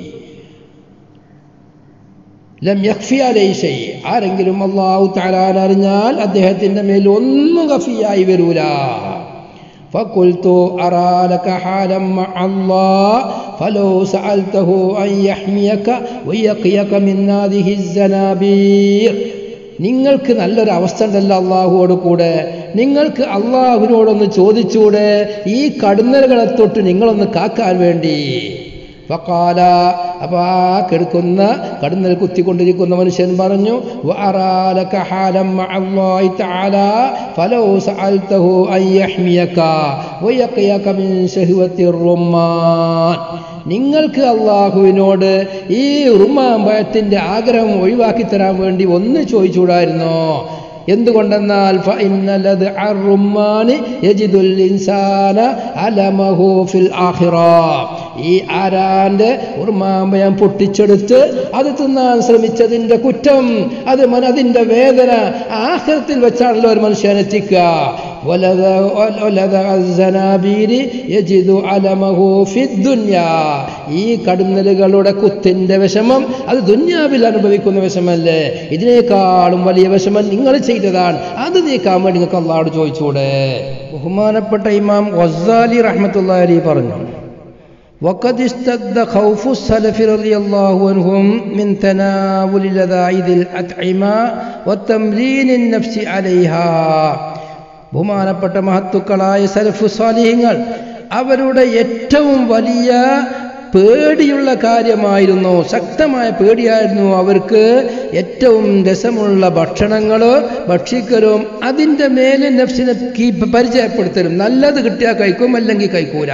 ലം യഖ്ഫി അലൈ ഷൈ ആരെങ്കിലും അല്ലാഹു തആല അറിഞ്ഞാൽ അദ്ദേഹത്തിന്റെ മേൽ ഒന്നും ഖഫിയായി വരൂല فقلت أرى لك حالا مع الله فلو سألته أن يحميك ويقيك من هذه الزنابير നിങ്ങൾക്ക് നല്ലൊരു അവസ്ഥ ഉണ്ടല്ലോ അള്ളാഹുവോട് കൂടെ നിങ്ങൾക്ക് അള്ളാഹുവിനോടൊന്ന് ചോദിച്ചൂടെ ഈ കടുന്നലുകളെ തൊട്ട് നിങ്ങളൊന്ന് കാക്കാൻ വേണ്ടി ഫക്കാല അപ്പൊ ആ കെടുക്കുന്ന കടുന്നൽ കുത്തിക്കൊണ്ടിരിക്കുന്ന മനുഷ്യൻ പറഞ്ഞു وأرى حالا مع الله تعالى فلو سألته أن يحميك ويقيك من شهوة الرمان നിങ്ങൾക്ക് അള്ളാഹുവിനോട് ഈ റുമാമ്പഴത്തിന്റെ ആഗ്രഹം ഒഴിവാക്കി തരാൻ വേണ്ടി ഒന്ന് ചോദിച്ചുകൂടായിരുന്നോ എന്തുകൊണ്ടെന്നാൽ ഫഇന്നലദ് അർറുമ്മാനി യജിദുൽ ഇൻസാന അലമഹു ഫിൽ ആഖിറ ഈ ആരാന്റെ ഉർമാമ്പയം പൊട്ടിച്ചെടുത്ത് അത് തിന്നാൻ ശ്രമിച്ചതിന്റെ കുറ്റം അത് മന അതിന്റെ വേദന ആഹ്റത്തിൽ വെച്ചാണല്ലോ ഒരു മനുഷ്യൻ എത്തിക്കുക ولذ- ولذ الزنابير يجد علمه في الدنيا. ഈ കടുന്നലുകളുടെ കുത്തിന്റെ വിഷമം അത് ദുന്യാവിൽ അനുഭവിക്കുന്ന വിഷമല്ലേ ഇതിനേക്കാളും വലിയ വിഷമം നിങ്ങൾ ചെയ്തതാണ് അത് നീക്കാൻ വേണ്ടി നിങ്ങൾക്ക് അള്ളാഹോട് ചോദിച്ചൂടെ ബഹുമാനപ്പെട്ട ഇമാം ഗസാലി റഹ്മത്തുള്ള അലി പറഞ്ഞു وقد اشتد خوف السلف رضي الله عنهم من تناول لذائذ الأطعمة وتمرين النفس عليها ബഹുമാനപ്പെട്ട മഹത്തുക്കളായ സലഫു സ്വാലിഹ്യങ്ങൾ അവരുടെ ഏറ്റവും വലിയ പേടിയുള്ള കാര്യമായിരുന്നു ശക്തമായ പേടിയായിരുന്നു അവർക്ക് ഏറ്റവും രസമുള്ള ഭക്ഷണങ്ങൾ ഭക്ഷിക്കലും അതിൻ്റെ മേലെ നഫ്സിനെ കീ- പരിചയപ്പെടുത്തലും നല്ലത് കിട്ടിയാൽ കഴിക്കും അല്ലെങ്കിൽ കഴിക്കൂല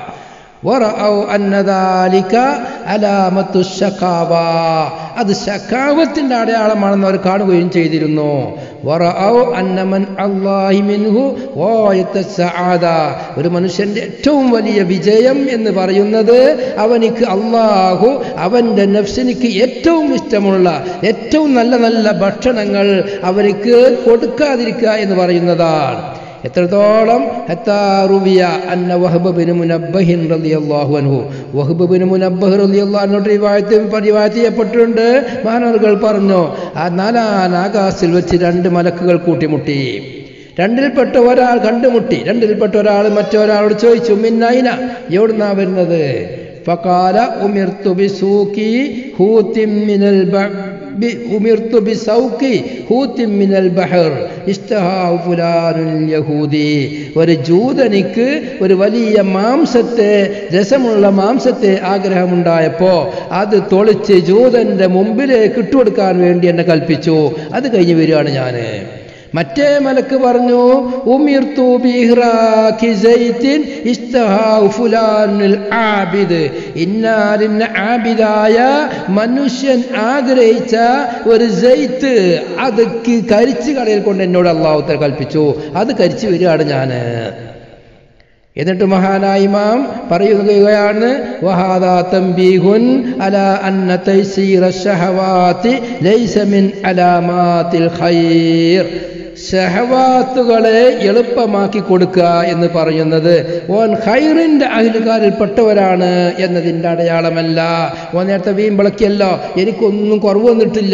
വറഔ അന്ന ദാലിക അലാമത്തു ശഖാവ അത് ശഖാവത്തിന്റെ അടയാളമാണെന്ന് അവർ കാണുകയും ചെയ്തിരുന്നു വറഔ അന്ന മൻ അല്ലാഹി മിൻഹു ഗായത്ത സആദ ഒരു മനുഷ്യന്റെ ഏറ്റവും വലിയ വിജയം എന്ന് പറയുന്നത് അവനിക്ക് അള്ളാഹു അവന്റെ നഫ്സിനിക്ക് ഏറ്റവും ഇഷ്ടമുള്ള ഏറ്റവും നല്ല നല്ല ഭക്ഷണങ്ങൾ അവനിക്ക് കൊടുക്കാതിരിക്കുക എന്ന് പറയുന്നതാണ് എത്രത്തോളം ഹത്താ റുവിയ അന്ന വഹബ് ബിൻ മുനബ്ബഹിൻ റളിയല്ലാഹു അൻഹു വഹബ് ബിൻ മുനബ്ബഹ് റളിയല്ലാഹു അൻഹു റിവായത്ത് റിവായത്ത് ചെയ്യപ്പെട്ടിട്ടുണ്ട് മഹാനവറുകൾ പറഞ്ഞു ആ നാലാൻ ആകാശത്തിൽ വെച്ച് രണ്ട് മലക്കുകൾ കൂട്ടിമുട്ടി രണ്ടിൽപ്പെട്ട ഒരാൾ കണ്ടുമുട്ടി രണ്ടിൽപ്പെട്ട ഒരാൾ മറ്റൊരാളോട് ചോദിച്ചു മിന്നൈന എവിടുന്നാ വരുന്നത് ഫകാല ഉമിർത്തു ബിസൂക്കി ഹൂത്തിൻ മിനൽ ബ- ബി- ഉമിർത്തു ബിസൗക്കി ഹൂത്തിൻ മിനൽ ബഹർ ഇഷ്തഹാഉ ഫുലാനുൽ യഹൂദി ഒരു ജൂതനിക്ക് ഒരു വലിയ മാംസത്തെ രസമുള്ള മാംസത്തെ ആഗ്രഹമുണ്ടായപ്പോ അത് തൊളിച്ച് ജൂതന്റെ മുമ്പിലേക്ക് ഇട്ടുകൊടുക്കാൻ വേണ്ടി എന്നെ കൽപ്പിച്ചു അത് കഴിഞ്ഞ് വരികയാണ് ഞാന് മറ്റേ മലക്ക് പറഞ്ഞു ഉമിർത്തു ബിഹ്റാഖി സൈത്തിൻ ഇസ്തഹാഉ ഫുലാനുൽ ആബിദ് ഇന്നാലിന്ന ആബിദായ മനുഷ്യൻ ആഗ്രഹിച്ച ഒരു സൈത്ത് അത് കി- കരിച്ചു കടയിൽ കൊണ്ട് എന്നോട് അള്ളാഹുത്തർ കൽപ്പിച്ചു അത് കരിച്ചു വരികയാണ് ഞാന് എന്നിട്ട് മഹാനായ ഇമാം പറയുകയാണ് വഹാദാ തംബീഹുൻ അലാ അന്ന തൈസീറ ശഹവാതി ലൈസ മിൻ അലാമാത്തിൽ ഖൈർ ഷഹവാത്തുകളെ എളുപ്പമാക്കി കൊടുക്കുക എന്ന് പറയുന്നത് ഓൻ ഖൈറിന്റെ അഹിലുകാരിൽപ്പെട്ടവരാണ് എന്നതിൻ്റെ അടയാളമല്ല ഓൻ നേരത്തെ വീമ്പിളക്കിയല്ലോ എനിക്കൊന്നും കുറവ് വന്നിട്ടില്ല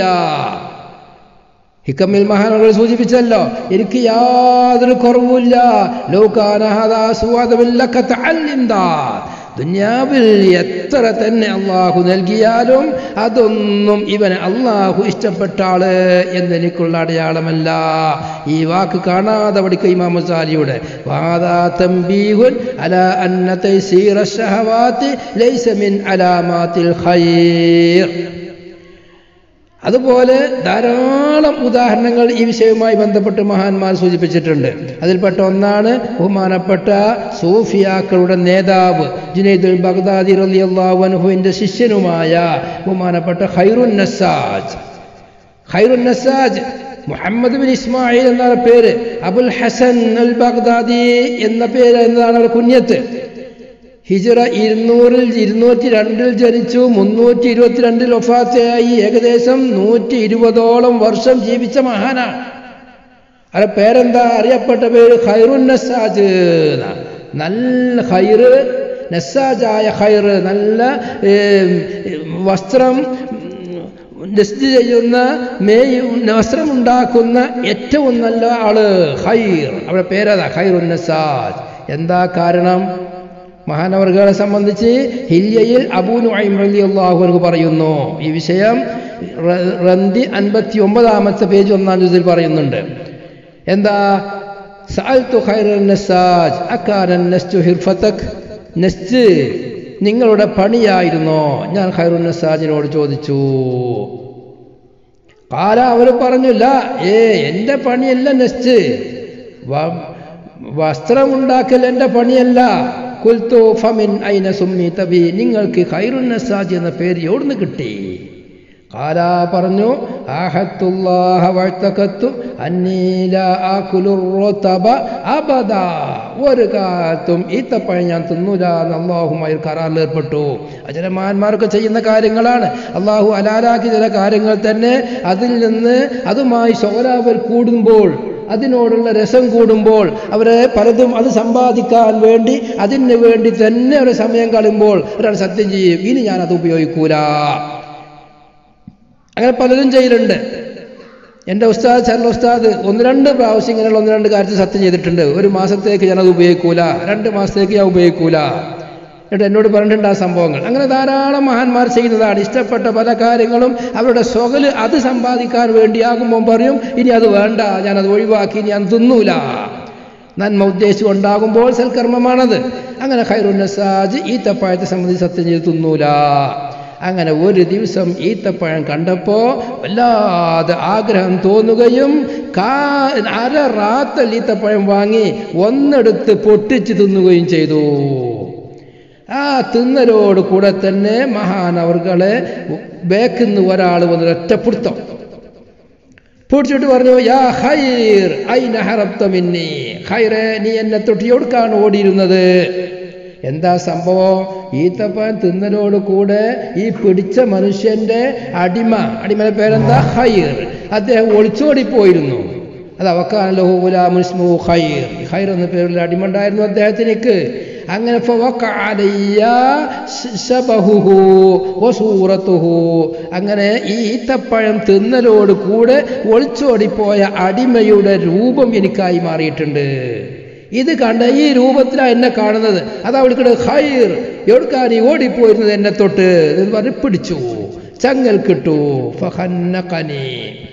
ഹിക്കമ്മിൽ മഹാനകൾ സൂചിപ്പിച്ചല്ലോ എനിക്ക് യാതൊരു കുറവുമില്ല ദുന്യാവിൽ എത്ര തന്നെ അള്ളാഹു നൽകിയാലും അതൊന്നും ഇവന് അള്ളാഹു ഇഷ്ടപ്പെട്ട ആള് എന്നെനിക്കുള്ള അടയാളമല്ല ഈ വാക്ക് കാണാതെ പഠിക്കുക ഇമാം മസാലിയുടെ വാദാ തംബീഹുൻ അല അന്ന തൈസീറ ശഹവാതി ലൈസ മിൻ അലാമാത്തിൽ ഖൈർ അതുപോലെ ധാരാളം ഉദാഹരണങ്ങൾ ഈ വിഷയവുമായി ബന്ധപ്പെട്ട് മഹാന്മാർ സൂചിപ്പിച്ചിട്ടുണ്ട് അതിൽപ്പെട്ട ഒന്നാണ് ബഹുമാനപ്പെട്ട സൂഫിയാക്കളുടെ നേതാവ് ജുനൈദുൽ ബഗ്ദാദി റളിയല്ലാഹു അൻഹുവിന്റെ ശിഷ്യനുമായ ബഹുമാനപ്പെട്ട Khairun Nasaj Khairun Nasaj Muhammad ബിൻ ഇസ്മായിൽ എന്നാണ് പേര് അബുൽ ഹസൻ അൽ ബഗ്ദാദി എന്ന പേര് എന്നതാണ് അവരുടെ കുഞ്ഞത്ത് ഹിജറ ഇരുന്നൂറിൽ ഇരുന്നൂറ്റി രണ്ടിൽ ജനിച്ചു മുന്നൂറ്റി ഇരുപത്തിരണ്ടിൽ ഒഫാത്തയായി ഏകദേശം നൂറ്റി ഇരുപതോളം വർഷം ജീവിച്ച മഹാനാണ് അവരുടെ പേരെന്താ അറിയപ്പെട്ട പേര് ഖൈറുൻ നസാജ് എന്നാണ്. നല്ല ഖൈറ് നസാജായ ഖൈറ് നല്ല ഏം, വസ്ത്രം ഡസ്റ്റ് ചെയ്യുന്ന മേയ് വസ്ത്രമുണ്ടാക്കുന്ന ഏറ്റവും നല്ല ആള് ഖൈർ അവരുടെ പേരതാ ഖൈറുൻ നസാജ് എന്താ കാരണം മഹാനവർഗകളെ സംബന്ധിച്ച് ഹില്യയിൽ അബൂ നുഐം റളിയല്ലാഹു അൻഹു പറയുന്നു ഈ വിഷയം റ- റന്തി അൻപത്തി ഒമ്പതാമത്തെ പേജ് ഒന്നാം ദിവസത്തിൽ പറയുന്നുണ്ട് എന്താ സഅൽതു ഖൈറൻ നസാജ് അക്കാരൻ നസ്തു ഹിർഫതക് നസ്റ്റ് നിങ്ങളുടെ പണിയായിരുന്നോ ഞാൻ ഖൈറുൻ നസാജിനോട് ചോദിച്ചു കാല അവർ പറഞ്ഞില്ല ഏ എൻ്റെ പണിയല്ല നെസ്റ്റ് വസ്ത്രമുണ്ടാക്കൽ എൻ്റെ പണിയല്ല കുൽത്തു ഫമിൻ ഐന സുമ്മി തബി നിങ്ങൾക്ക് ഖൈറുൻ നസാജ് എന്ന പേര് എവിടുന്ന് കിട്ടി കാല പറഞ്ഞു ആഹത്തുല്ലാഹ വഴ്ത്തക്കത്തു അന്നീല ആക്കുലുറോത്തബ അബദ ഒരു കാലത്തും ഈത്തപ്പഴം ഞാൻ തിന്നൂല എന്ന് അള്ളാഹുമായി കരാറിൽ ഏർപ്പെട്ടു അജനമാന്മാരൊക്കെ ചെയ്യുന്ന കാര്യങ്ങളാണ് അള്ളാഹു അലാലാക്കി ചില കാര്യങ്ങൾ തന്നെ അതിൽ നിന്ന് അതുമായി ശോരാവർ കൂടുമ്പോൾ അതിനോടുള്ള രസം കൂടുമ്പോൾ അവരെ പലതും അത് സമ്പാദിക്കാൻ വേണ്ടി അതിന് വേണ്ടി തന്നെ ഒരു സമയം കളയുമ്പോൾ ഒരാൾ സത്യം ചെയ്യും ഇനി ഞാൻ അത് ഉപയോഗിക്കൂല അങ്ങനെ പലരും ചെയ്യലുണ്ട് എൻ്റെ ഉസ്താദ് ചരൽ ഉസ്താദ് ഒന്ന് രണ്ട് പ്രാവശ്യം ഇങ്ങനെയുള്ള ഒന്ന് രണ്ട് കാര്യത്തിൽ സത്യം ചെയ്തിട്ടുണ്ട് ഒരു മാസത്തേക്ക് ഞാനത് ഉപയോഗിക്കൂല രണ്ട് മാസത്തേക്ക് ഞാൻ ഉപയോഗിക്കൂല എന്നിട്ട് എന്നോട് പറഞ്ഞിട്ടുണ്ട് ആ സംഭവങ്ങൾ അങ്ങനെ ധാരാളം മഹാന്മാർ ചെയ്യുന്നതാണ് ഇഷ്ടപ്പെട്ട പല കാര്യങ്ങളും അവരുടെ സ്വകല് അത് സമ്പാദിക്കാൻ വേണ്ടിയാകുമ്പോൾ പറയും ഇനി അത് വേണ്ട ഞാനത് ഒഴിവാക്കി ഞാൻ തിന്നൂല നന്മ ഉദ്ദേശിച്ചു ഉണ്ടാകുമ്പോൾ സൽക്കർമ്മമാണത് അങ്ങനെ ഖൈറുന്നസാജ് ഈത്തപ്പഴത്തെ സംബന്ധിച്ച് സത്യം ചെയ്ത് തിന്നൂല അങ്ങനെ ഒരു ദിവസം ഈത്തപ്പഴം കണ്ടപ്പോൾ വല്ലാതെ ആഗ്രഹം തോന്നുകയും കാ അര റാത്തൽ ഈത്തപ്പഴം വാങ്ങി ഒന്നെടുത്ത് പൊട്ടിച്ച് തിന്നുകയും ചെയ്തു ആ തിന്നലോട് കൂടെ തന്നെ മഹാനവർകളെ ബേക്കിന്ന് ഒരാൾ വന്ന് ഒറ്റപ്പിടുത്തം പിടിച്ചിട്ട് പറഞ്ഞു യാ ഹൈർ ഐന ഹറബ്ത മിന്നി ഹൈറെ നീ എന്നെ തൊട്ട് എവിടുക്കാണ് ഓടിയിരുന്നത് എന്താ സംഭവം ഈത്തപ്പൻ തിന്നലോട് കൂടെ ഈ പിടിച്ച മനുഷ്യന്റെ അടിമ അടിമയുടെ പേരെന്താ ഹൈർ അദ്ദേഹം ഒളിച്ചോടിപ്പോയിരുന്നു അത് അവക്കാണല്ലോ ഗുലാമുസ്മു ഖൈർ ഖൈർ എന്ന പേരിൽ അടിമ ഉണ്ടായിരുന്നു അദ്ദേഹത്തിനേക്ക് അങ്ങനെ അങ്ങനെ ഈ ഈത്തപ്പഴം തിന്നലോട് കൂടെ ഒളിച്ചോടിപ്പോയ അടിമയുടെ രൂപം എനിക്കായി മാറിയിട്ടുണ്ട് ഇത് കണ്ട ഈ രൂപത്തിലാണ് എന്നെ കാണുന്നത് അതാ വിളിക്കുന്നത് ഹൈർ എവിടുക്കാണ് ഈ ഓടിപ്പോയിരുന്നത് എന്നെ തൊട്ട് എന്ന് പറഞ്ഞ് പിടിച്ചു ചങ്ങൽ കിട്ടു ഫഹന്നഖനി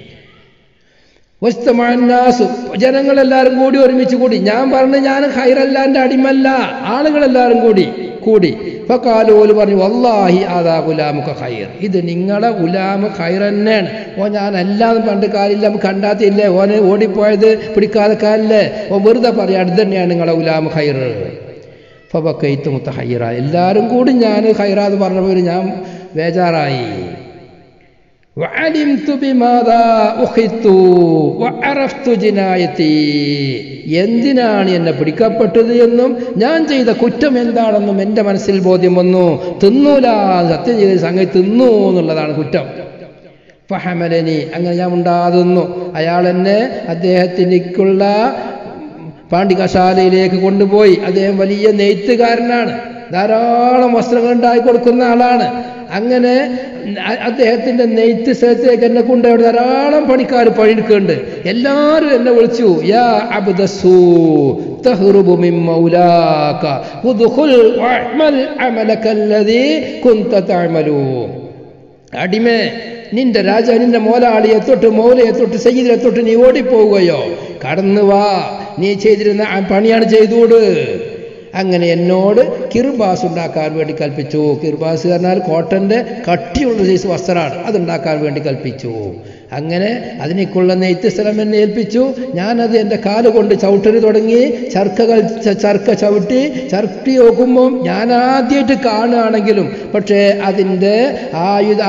വസ്തമാന്നാസു ജനങ്ങളെല്ലാവരും കൂടി ഒരുമിച്ച് കൂടി ഞാൻ പറഞ്ഞു ഞാൻ ഹൈറല്ലാൻ്റെ അടിമല്ല ആളുകളെല്ലാവരും കൂടി കൂടി ഫക്കാലോല് പറഞ്ഞു വല്ലാഹി ആദാ ഗുലാമുക ഹൈർ ഇത് നിങ്ങളെ ഗുലാമ് ഹൈർ തന്നെയാണ് ഓ ഞാൻ അല്ലാന്ന് പണ്ട് കാലില്ല നമുക്ക് കണ്ടാത്തില്ലേ ഓന് ഓടിപ്പോയത് പിടിക്കാതെ കാലില്ലേ ഓ വെറുതെ പറയാം ഇത് തന്നെയാണ് നിങ്ങളെ ഗുലാമ് ഹൈർ ഫബക്കൈത്ത് മുത്ത ഹൈറ എല്ലാവരും കൂടി ഞാൻ ഹൈറാന്ന് പറഞ്ഞപ്പോൾ ഞാൻ ബേജാറായി وعلمت بماذا أخذت وعرفت جنايتي എന്തിനാണ് എന്നെ പിടിക്കപ്പെട്ടത് എന്നും ഞാൻ ചെയ്ത കുറ്റം എന്താണെന്നും എൻ്റെ മനസ്സിൽ ബോധ്യം വന്നു തിന്നൂല സത്യം ചെയ്ത സംഗതി തിന്നു എന്നുള്ളതാണ് കുറ്റം ഫഹമലനി അങ്ങനെ ഞാൻ ഉണ്ടാകുന്നു അയാൾ എന്നെ അദ്ദേഹത്തിനുള്ള പാണ്ഡികശാലയിലേക്ക് കൊണ്ടുപോയി അദ്ദേഹം വലിയ നെയ്ത്തുകാരനാണ് ധാരാളം വസ്ത്രങ്ങൾ ഉണ്ടാക്കി കൊടുക്കുന്ന ആളാണ് അങ്ങനെ അദ്ദേഹത്തിന്റെ നെയ്ത്ത് സ്ഥലത്തേക്ക് എന്നെ കൊണ്ട് അവിടെ ധാരാളം പണിക്കാർ പണിയെടുക്കുന്നുണ്ട് എല്ലാവരും എന്നെ വിളിച്ചു യാ അബ്ദസു തഹ്റുബു മിൻ മൗലാക ഉദ്ഖുൽ വഅമൽ അമലക അല്ലദീ കുൻത തഅമലു അടിമേ നിന്റെ രാജ നിന്റെ മോലാളിയെ തൊട്ട് മൗലയെ തൊട്ട് സയ്യിദിനെ തൊട്ട് നീ ഓടിപ്പോവുകയോ കടന്നു വാ നീ ചെയ്തിരുന്ന ആ പണിയാണ് ചെയ്തുകൂട് അങ്ങനെ എന്നോട് കിർബാസ് ഉണ്ടാക്കാൻ വേണ്ടി കൽപ്പിച്ചു കിർബാസ് പറഞ്ഞാൽ കോട്ടൻ്റെ കട്ടിയുള്ള സൈസ് വസ്ത്രമാണ് അതുണ്ടാക്കാൻ വേണ്ടി കൽപ്പിച്ചു അങ്ങനെ അതിനേക്കുള്ള നെയ്ത്ത് സ്ഥലം എന്നെ ഏൽപ്പിച്ചു ഞാനത് എൻ്റെ കാല് കൊണ്ട് ചവിട്ടല് തുടങ്ങി ചർക്കകൾ ചർക്ക ചവിട്ടി ചർട്ടി നോക്കുമ്പോൾ ഞാൻ ആദ്യമായിട്ട് കാണുകയാണെങ്കിലും പക്ഷേ അതിൻ്റെ ആയുധ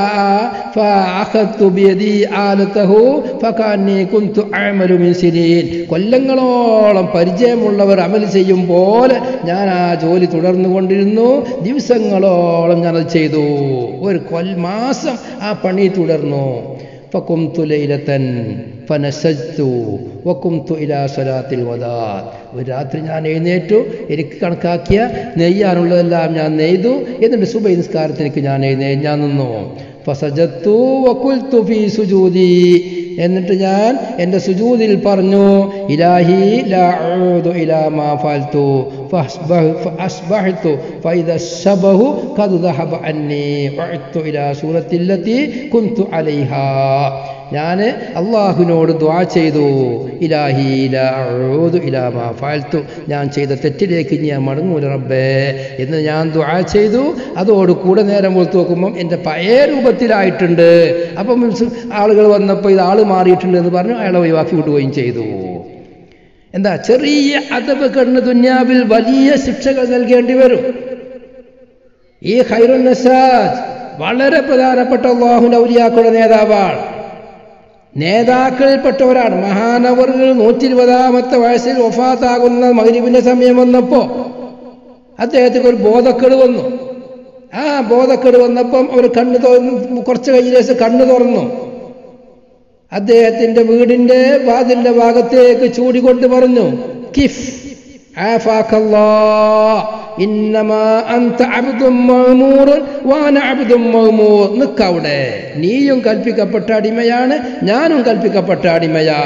കൊല്ലങ്ങളോളം പരിചയമുള്ളവർ അമൽ ചെയ്യും പോലെ ഞാൻ ആ ജോലി തുടർന്നു കൊണ്ടിരുന്നു ദിവസങ്ങളോളം ഞാനത് ചെയ്തു ഒരു കൊൽ മാസം ആ പണി തുടർന്നു فقمت ليلة فنسجت وقمت إلى صلاة الوداع ഒരു രാത്രി ഞാൻ എഴുന്നേറ്റു എനിക്ക് കണക്കാക്കിയ നെയ്യാനുള്ളതെല്ലാം ഞാൻ നെയ്തു എന്നിട്ട് സുബൈ നിസ്കാരത്തിലേക്ക് ഞാൻ എഴുന്നേ ഞാൻ നിന്നു ഫസജത്തു വക്കുൽത്തു ഫീ സുജൂദി എന്നിട്ട് ഞാൻ എൻ്റെ സുജൂദിൽ പറഞ്ഞു ഇലാഹി ലാ അഊദു ഇലാ മാ ഫഅൽതു فأصبحت فإذا الشبه قد ذهب عني وعدت إلى سورة التي كنت عليها ഞാൻ അള്ളാഹുവിനോട് ദ്വാ ചെയ്തു ഇലാഹി ലാ അഊദു ഇലാ മാ ഫഅൽതു ഞാൻ ചെയ്ത തെറ്റിലേക്ക് ഞാൻ മടങ്ങൂല റബ്ബേ എന്ന് ഞാൻ ദ്വാ ചെയ്തു അതോട് കൂടെ നേരം കൊടുത്തു നോക്കുമ്പം എൻ്റെ പഴയ രൂപത്തിലായിട്ടുണ്ട് അപ്പം ആളുകൾ വന്നപ്പോൾ ഇത് ആള് മാറിയിട്ടുണ്ട് എന്ന് പറഞ്ഞു അയാളെ ഒഴിവാക്കി വിടുകയും ചെയ്തു എന്താ ചെറിയ അതവ് കണ്ണ് ദുന്യാവിൽ വലിയ ശിക്ഷകൾ നൽകേണ്ടി വരും ഈ ഖൈറുൻ നസാജ് വളരെ പ്രധാനപ്പെട്ട അള്ളാഹുന്റെ ഔലിയാക്കളുടെ നേതാവാണ് നേതാക്കളിൽപ്പെട്ടവരാണ് മഹാനവറുകൾ നൂറ്റി ഇരുപതാമത്തെ വയസ്സിൽ ഒഫാത്താകുന്ന മകരിവിന്റെ സമയം വന്നപ്പോൾ അദ്ദേഹത്തിന് ഒരു ബോധക്കേട് വന്നു ആ ബോധക്കേട് വന്നപ്പം അവർ കണ്ണ് തുറന്ന് കുറച്ച് കഴിഞ്ഞ കണ്ണ് തുറന്നു അദ്ദേഹത്തിന്റെ വീടിന്റെ വാതിലിന്റെ ഭാഗത്തേക്ക് ചൂടിക്കൊണ്ട് പറഞ്ഞു കിഫ് ആഫാക്കല്ലാ ഇന്നമാ അന്ത അബ്ദും മഅ്മൂർ വാന അബ്ദും മഅ്മൂർ നിക്കവിടെ നീയും കൽപ്പിക്കപ്പെട്ട അടിമയാണ് ഞാനും കൽപ്പിക്കപ്പെട്ട അടിമയാണ്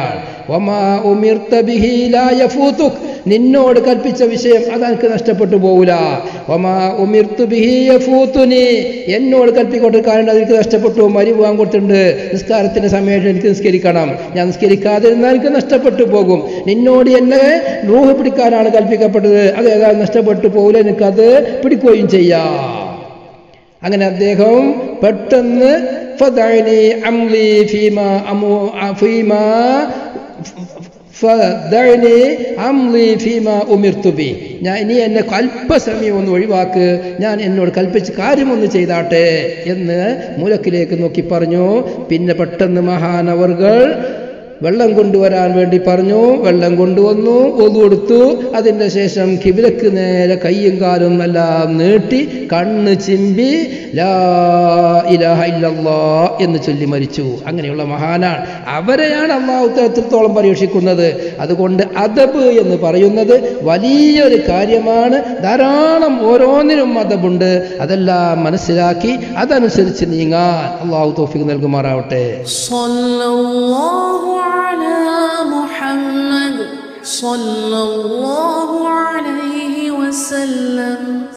വമാ ഉമിർത ബിഹി ലാ യഫൂതുക് നിന്നോട് കൽപ്പിച്ച വിഷയം അത് എനിക്ക് നഷ്ടപ്പെട്ടു പോകൂല വമാ ഉമിർത്തു ബിഹി യഫൂതുനി എന്നോട് കൽപ്പിക്കൊണ്ട് കാരണം അതെനിക്ക് നഷ്ടപ്പെട്ടു മരി പോകാൻ കൊടുത്തിട്ടുണ്ട് നിസ്കാരത്തിന്റെ സമയത്ത് എനിക്ക് നിസ്കരിക്കണം ഞാൻ നിസ്കരിക്കാതിരുന്നാൽ എനിക്ക് നഷ്ടപ്പെട്ടു പോകും നിന്നോട് എന്നെ റൂഹ് പിടിക്കാനാണ് കൽപ്പിക്കപ്പെട്ടത് അത് ഏതായാലും നഷ്ടപ്പെട്ടു പോകില്ല എനിക്കത് പിടിക്കുകയും ചെയ്യാം അങ്ങനെ അദ്ദേഹം പെട്ടെന്ന് ഫദഅനി അംലി ഫീമാ അമു ഫീമാ ഫദഅനി അംലി ഫീമാ ഉമിർതു ബി ഞാൻ ഇനി എന്നെ അല്പസമയം ഒന്ന് ഒഴിവാക്ക് ഞാൻ എന്നോട് കൽപ്പിച്ച് കാര്യമൊന്ന് ചെയ്താട്ടെ എന്ന് മൂലക്കിലേക്ക് നോക്കി പറഞ്ഞു പിന്നെ പെട്ടെന്ന് മഹാനവർകൾ വെള്ളം കൊണ്ടുവരാൻ വേണ്ടി പറഞ്ഞു വെള്ളം കൊണ്ടുവന്നു ഒതു കൊടുത്തു അതിൻ്റെ ശേഷം കിബിലക്ക് നേരെ കയ്യും കാലും എല്ലാം നീട്ടി കണ്ണ് ചിമ്പി ലാ ഇലാഹ ഇല്ലല്ലാ എന്ന് ചൊല്ലി മരിച്ചു അങ്ങനെയുള്ള മഹാനാണ് അവരെയാണ് അള്ളാഹു എത്രത്തോളം പരീക്ഷിക്കുന്നത് അതുകൊണ്ട് അദബ് എന്ന് പറയുന്നത് വലിയൊരു കാര്യമാണ് ധാരാളം ഓരോന്നിനും അദബുണ്ട് അതെല്ലാം മനസ്സിലാക്കി അതനുസരിച്ച് നീങ്ങാൻ അള്ളാഹു തോഫിക്ക് നൽകുമാറാവട്ടെ صلى الله على محمد صلى الله عليه وسلم